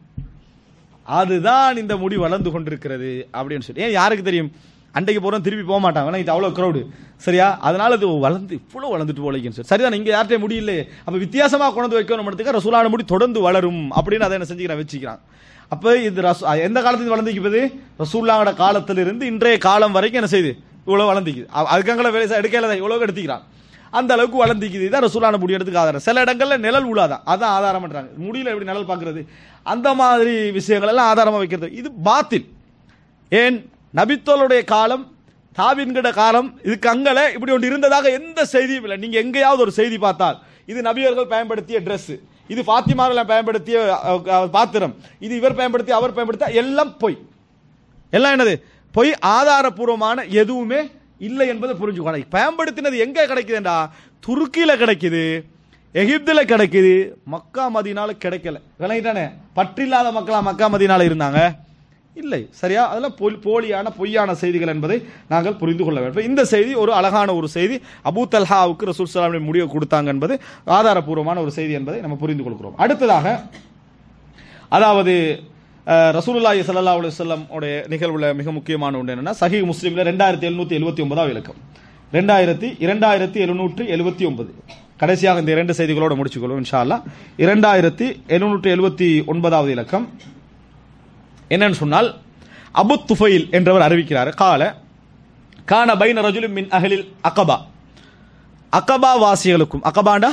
Speaker 2: அதுதான் இந்த முடி வளர்ந்து கொண்டிருக்கிறது அப்படின்னு சொல்லி ஏன் யாருக்கு தெரியும் அன்றைக்கு போறோம் திருப்பி போக மாட்டாங்க ஏன்னா இது அவ்வளவு crowd சரியா அதனால இது வளர்ந்து இவ்வளவு வளர்ந்துட்டு போலைக்குன்னு சொல்லி சரிதான் இங்க யார்கிட்டயும் முடி இல்லையே அப்ப வித்தியாசமா கொண்டு வைக்கணும் இடத்துக்கு ரசூலான முடி தொடர்ந்து வளரும் அப்படின்னு அதை என்ன செஞ்சுக்கிறான் வச்சுக்கிறான் அப்ப இது ரசூ எந்த காலத்துக்கு வளர்ந்துக்குது ரசூல்லாங்கட காலத்திலிருந்து இன்றைய காலம் வரைக்கும் என்ன செய்யுது இவ்வளவு வளர்ந்துக்குது அ- அதுக்காங்கள வேலை செய்ய எடுக்கல இவ்வளவு எடுத்துக்கிறான் அந்த அளவுக்கு வளர்ந்துக்குது இதான் ரசூலான முடி எடுத்துக்கு ஆதாரம் சில இடங்கள்ல நிழல் உலாதான் அதான் ஆதாரம் பண்றாங்க முடியல எப்படி நிழல் பார்க்கிறது அந்த மாதிரி விஷயங்கள் எல்லாம் ஆதாரமா வைக்கிறது இது பாத்தில் ஏன் நபித்தோளுடைய காலம் தாபின்கிட காலம் இதுக்கு அங்கல இப்படி ஒன்று இருந்ததாக எந்த செய்தியும் இல்லை நீங்க எங்கேயாவது ஒரு செய்தி பார்த்தால் இது நபியர்கள் பயன்படுத்திய Dress இது ஃபாத்திமார்கள் பயன்படுத்திய அஹ், அஹ், பாத்திரம் இது இவர் பயன்படுத்தி அவர் பயன்படுத்திய எல்லாம் பொய் எல்லாம் என்னது பொய் ஆதாரபூர்வமான எதுவுமே இல்லை என்பதை புரிஞ்சுக்கணும் பயன்படுத்தினது எங்க கிடைக்குதுண்டா துருக்கியில கிடைக்குது எகிப்துல கிடைக்குது மக்கா மதினால கிடைக்கல விளங்கிட்டானே பற்றில்லாத மக்களா மக்கா மதினால இருந்தாங்க இல்லை சரியா அதெல்லாம் பொய்- போலியான பொய்யான செய்திகள் என்பதை நாங்கள் புரிந்து கொள்ள வேண்டும் இந்த செய்தி ஒரு அழகான ஒரு செய்தி அபூ தல்ஹாவுக்கு ரசூல் சலாமின் முடிவு கொடுத்தாங்க என்பது ஆதாரபூர்வமான ஒரு செய்தி என்பதை நம்ம புரிந்து கொள்கிறோம் அடுத்ததாக அதாவது அஹ், ரசூலுல்லாஹி ஸல்லல்லாஹு அலைஹி வஸல்லம் உடைய நிகழ்வுல மிக முக்கியமான ஒன்று என்னன்னா சஹீஹ் முஸ்லிம்ல ரெண்டாயிரத்தி எழுநூத்தி எழுபத்தி ஒன்பதாவது இலக்கம் ரெண்டாயிரத்தி இரண்டாயிரத்தி எழுநூற்றி எழுபத்தி ஒன்பது கடைசியாக இந்த இரண்டு செய்திகளோட முடிச்சுக்கொள்வோம் இன்ஷா அல்லாஹ் இரண்டாயிரத்தி எழுநூற்றி எழுபத்தி ஒன்பதாவது இலக்கம் என்னன்னு சொன்னால் அபு துஃபைல் என்றவர் அறிவிக்கிறார் கால கான பைன ரஜுலின் மின் அகலில் அகபா அகபா வாசிகளுக்கும் அகபாண்டா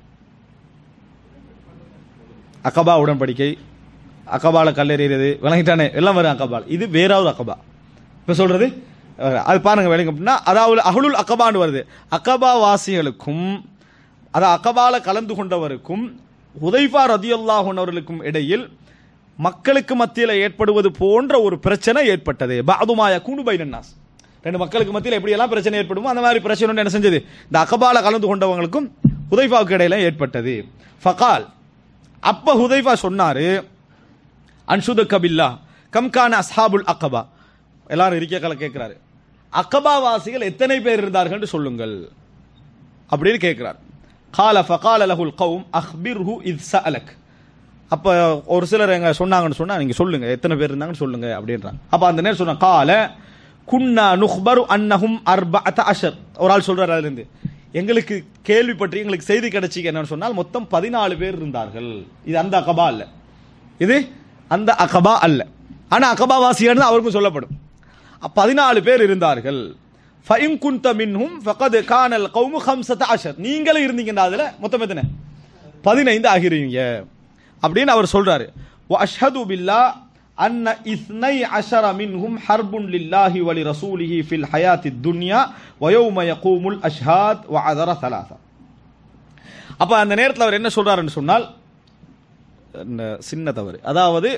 Speaker 2: அகபா உடன்படிக்கை அகபால கல்லெறிகிறது விளங்கிட்டானே எல்லாம் வரும் அகபால் இது வேற ஒரு அகபா இப்ப சொல்றது அஹ், அது பாருங்க விளங்க அப்படின்னா அதாவது அகலுல் அகபான்னு வருது அகபா வாசிகளுக்கும் அது அகபால கலந்து கொண்டவருக்கும் உதைஃபா ரதியுல்லாஹன் அவர்களுக்கும் இடையில் மக்களுக்கு மத்தியில் ஏற்படுவது போன்ற ஒரு பிரச்சனை ஏற்பட்டது பாதுமாய கூணுபைனன்னாஸ் ரெண்டு மக்களுக்கு மத்தியில் எப்படியெல்லாம் பிரச்சனை ஏற்படுமோ அந்த மாதிரி பிரச்சனை ஒன்று என்ன செஞ்சது இந்த அகபால கலந்து கொண்டவங்களுக்கும் ஹுதைஃபாவுக்கு இடையில ஏற்பட்டது ஃபகால் அப்ப ஹுதைஃபா சொன்னாரு அன்சுத கபில்லா கம்கான அஸ்ஹாபுல் அக்கபா எல்லாரும் இருக்க கல கேட்கிறாரு அக்கபா வாசிகள் எத்தனை பேர் இருந்தார்கள் சொல்லுங்கள் அப்படின்னு கேட்கிறார் கால ஃபகால லஹுல் கௌம் அஹ்பிர்ஹு இத் சஅலக் அப்ப ஒரு சிலர் எங்க சொன்னாங்கன்னு சொன்னா நீங்க சொல்லுங்க எத்தனை பேர் இருந்தாங்கன்னு சொல்லுங்க அப்படின்றாங்க அப்ப அந்த நேரம் சொன்ன கால குன்னா நுஹ்பரு அன்னஹும் அர்பஅத அஷர் ஒரு ஆள் சொல்றாரு அதுல இருந்து எங்களுக்கு கேள்விப்பட்டு எங்களுக்கு செய்தி கிடைச்சிக்க என்னன்னு சொன்னால் மொத்தம் பதினாலு பேர் இருந்தார்கள் இது அந்த அகபா அல்ல இது அந்த அகபா அல்ல ஆனா அகபா வாசிகள் அவருக்கும் சொல்லப்படும் பதினாலு பேர் இருந்தார்கள் ஃபைம் குந்த மின்ஹும் ஃபகத் கானல் கௌமு ஹம்சத அஷர் நீங்களும் இருந்தீங்கன்னா அதுல மொத்தம் எத்தனை பதினைந்து ஆகிறீங்க அப்படின்னு அவர் சொல்றாரு அஷ்ஹது பில்லா அன்ன இஸ்னை அஷர மின்ஹும் ஹர்புன் லில்லாஹி வலி ரசூலிஹி ஃபில் ஹயாத்தி துன்யா வயோம யகூமுல் அஷ்ஹாத் வ அதர சலாசா அப்ப அந்த நேரத்தில் அவர் என்ன சொல்றாருன்னு சொன்னால் இந்த சின்ன தவறு அதாவது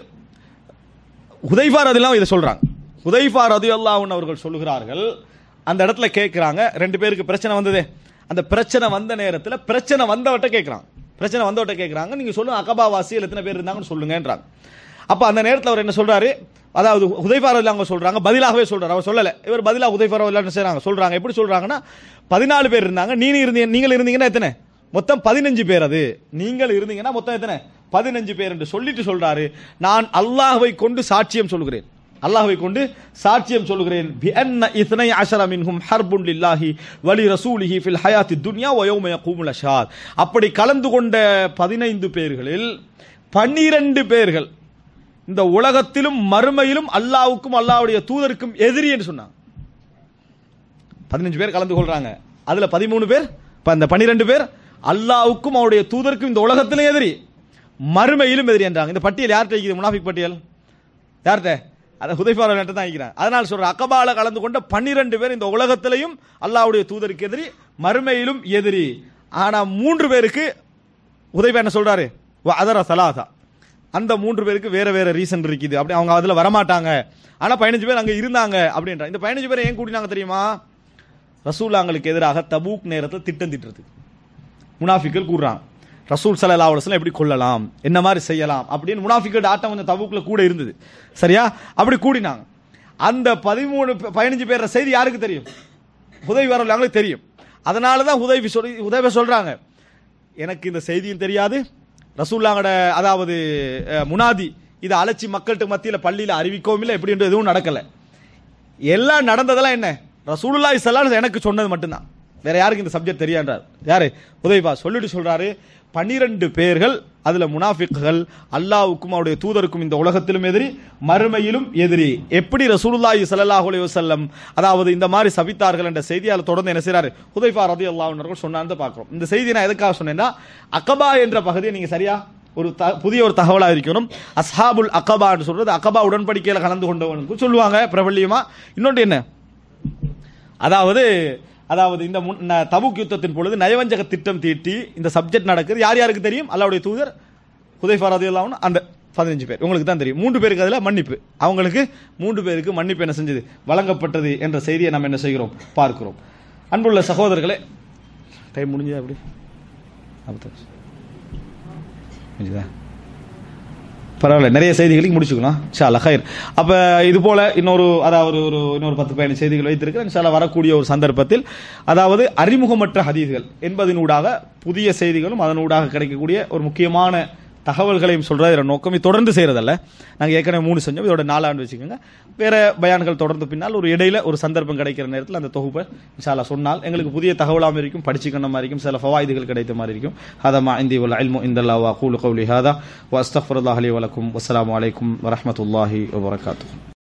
Speaker 2: ஹுதைஃபா ரதிலாம் இதை சொல்றாங்க ஹுதைஃபா ரதி அல்லாஹன் அவர்கள் சொல்லுகிறார்கள் அந்த இடத்துல கேட்குறாங்க ரெண்டு பேருக்கு பிரச்சனை வந்ததே அந்த பிரச்சனை வந்த நேரத்தில் பிரச்சனை வந்தவட்ட கேட்குறாங்க பிரச்சனை வந்தவட்ட கேட்குறாங்க நீங்கள் சொல்லுங்க அகபா வாசிகள் எத்தனை பேர் இருந்தாங்கன்னு சொல்லுங்கன்றாங்க அப்போ அந்த நேரத்தில் அவர் என்ன சொல்றாரு அதாவது ஹுதைஃபா ரதி அவங்க சொல்றாங்க பதிலாகவே சொல்றாரு அவர் சொல்லலை இவர் பதிலாக ஹுதைஃபா ரதி என்ன செய்றாங்க சொல்றாங்க எப்படி சொல்றாங்கன்னா பதினாலு பேர் இருந்தாங்க நீ இருந்தீங்க நீங்கள் இருந்தீங்கன்னா எத்தனை மொத்தம் பதினஞ்சு பேர் அது நீங்கள் இருந்தீங்கன்னா மொத்தம் எத்தனை பதினஞ்சு பேர் என்று சொல்லிட்டு சொல்றாரு நான் அல்லாஹ்வை கொண்டு சாட்சியம் சொல்கிறேன் அல்லாஹ்வை கொண்டு சாட்சியம் சொல்கிறேன் பிஅன்ன இத்னை அஷர மின்ஹும் ஹர்புன் லில்லாஹி வலி ரசூலிஹி ஃபில் ஹயாத்தி துன்யா வ யௌம யகூமுல் அஷ்ஹாத் அப்படி கலந்து கொண்ட பதினைந்து பேர்களில் பன்னிரண்டு பேர்கள் இந்த உலகத்திலும் மறுமையிலும் அல்லாஹ்வுக்கும் அல்லாஹ்வுடைய தூதருக்கும் எதிரி என்று சொன்னாங்க பதினஞ்சு பேர் கலந்து கொள்றாங்க அதுல பதிமூணு பேர் இப்ப அந்த பன்னிரெண்டு பேர் அல்லாஹ்வுக்கும் அவருடைய தூதருக்கும் இந்த உலகத்திலும் எதிரி மறுமையிலும் எதிரி என்றாங்க இந்த பட்டியல் யார்கிட்ட இருக்குது முனாஃபிக் பட்டியல் யார்கிட்ட அதை ஹுதைஃபார் தான் இருக்கிறான் அதனால் சொல்ற அக்கபால கலந்து கொண்ட பன்னிரண்டு பேர் இந்த உலகத்திலையும் அல்லாஹ்வுடைய தூதருக்கு எதிரி மறுமையிலும் எதிரி ஆனா மூன்று பேருக்கு உதவி என்ன சொல்றாரு வ அதர சலாசா அந்த மூன்று பேருக்கு வேற வேற ரீசன் இருக்குது அப்படி அவங்க அதுல வரமாட்டாங்க ஆனா பதினஞ்சு பேர் அங்க இருந்தாங்க அப்படின்ற இந்த பதினஞ்சு பேர் ஏன் கூட்டினாங்க தெரியுமா ரசூலாங்களுக்கு எதிராக தபூக் நேரத்தில் திட்டம் திட்டுறது முனாஃபிக்கள் கூறுறாங்க ரசூல் சல்லா அலுவலம் எப்படி கொள்ளலாம் என்ன மாதிரி செய்யலாம் அப்படின்னு முனாஃபிக்கோட ஆட்டம் கொஞ்சம் தபுக்குல கூட இருந்தது சரியா அப்படி கூடினாங்க அந்த பதிமூணு பே- பதினஞ்சு பேர் செய்தி யாருக்கு தெரியும் உதவி வரவங்களுக்கு தெரியும் அதனால தான் உதவி சொல்லி உதவி சொல்றாங்க எனக்கு இந்த செய்தியும் தெரியாது ரசூல்லாங்கட அதாவது அஹ், முனாதி இதை அழைச்சி மக்கள்கிட்ட மத்தியில் பள்ளியில் அறிவிக்கவும் இல்லை எப்படின்ற எதுவும் நடக்கலை எல்லாம் நடந்ததெல்லாம் என்ன ரசூலுல்லாஹி ஸல்லல்லாஹு எனக்கு சொன்னது மட்டும்தான் வேற யாருக்கு இந்த சப்ஜெக்ட் தெரியான்றார் யாரு உதய்பா சொல்லிட்டு சொல்றாரு பன்னிரண்டு பேர்கள் அதுல முனாஃபிக்குகள் அல்லாஹ்வுக்கும் அவருடைய தூதருக்கும் இந்த உலகத்திலும் எதிரி மறுமையிலும் எதிரி எப்படி ரசூலுல்லாஹி ஸல்லல்லாஹு அலைஹி வஸல்லம் அதாவது இந்த மாதிரி சபித்தார்கள் என்ற செய்தியால் தொடர்ந்து என்ன செய்றாரு ஹுதைஃபா ரலியல்லாஹு அன்ஹு சொன்னான்னு பார்க்கிறோம் இந்த செய்தியை நான் எதுக்காக சொன்னேன்னா அகபா என்ற பகுதியை நீங்க சரியா ஒரு த- புதிய ஒரு தகவலா இருக்கணும் அஸ்ஹாபுல் அகபான்னு சொல்றது அகபா உடன்படிக்கையில கலந்து கொண்டவனுக்கு சொல்லுவாங்க பிரபல்யமா இன்னொன்று என்ன அதாவது அதாவது இந்த முன்- ந- தபுக் யுத்தத்தின் பொழுது நயவஞ்சக திட்டம் தீட்டி இந்த சப்ஜெக்ட் நடக்குது யார் யாருக்கு தெரியும் அல்லாவுடைய தூதர் ஹுதைஃபா ரதியுல்லாஹு அந்த பதினஞ்சு பேர் உங்களுக்கு தான் தெரியும் மூன்று பேருக்கு அதில் மன்னிப்பு அவங்களுக்கு மூன்று பேருக்கு மன்னிப்பு என்ன செஞ்சது வழங்கப்பட்டது என்ற செய்தியை நம்ம என்ன செய்கிறோம் பார்க்கிறோம் அன்புள்ள சகோதரர்களே டைம் முடிஞ்சதா அப்படி அப்படி முடிஞ்சுதா பரவாயில்ல நிறைய செய்திகளுக்கு முடிச்சுக்கலாம் இன்ஷா அல்லாஹ் ஹைர் அப்ப இது போல இன்னொரு அதாவது ஒரு இன்னொரு பத்து பதினஞ்சு செய்திகள் வைத்திருக்கிறேன் இன்ஷா அல்லாஹ் வரக்கூடிய ஒரு சந்தர்ப்பத்தில் அதாவது அறிமுகமற்ற ஹதீஸ்கள் என்பதனூடாக புதிய செய்திகளும் அதனூடாக கிடைக்கக்கூடிய ஒரு முக்கியமான தகவல்களையும் சொல்றது இதோட நோக்கம் இது தொடர்ந்து செய்யறதல்ல நாங்கள் ஏற்கனவே மூணு செஞ்சோம் இதோட நாலாண்டு வச்சுக்கோங்க வேற பயான்கள் தொடர்ந்து பின்னால் ஒரு இடையில ஒரு சந்தர்ப்பம் கிடைக்கிற நேரத்தில் அந்த தொகுப்பை இன்ஷா அல்லாஹ் சொன்னால் எங்களுக்கு புதிய தகவலாகவும் இருக்கும் படிச்சுக்கணும் மாதிரி இருக்கும் சில ஃபவாய்துகள் கிடைத்த மாதிரி இருக்கும் ஹதமா இந்தி உல் அல்மு இந்த வா கூலு கவுலி ஹாதா வஸ்தஃபர் அல்லாஹ் அலி வலக்கும் வஸ்ஸலாமு அலைக்கும் வரஹ்மத்துல்லாஹி வபரகாத்துஹு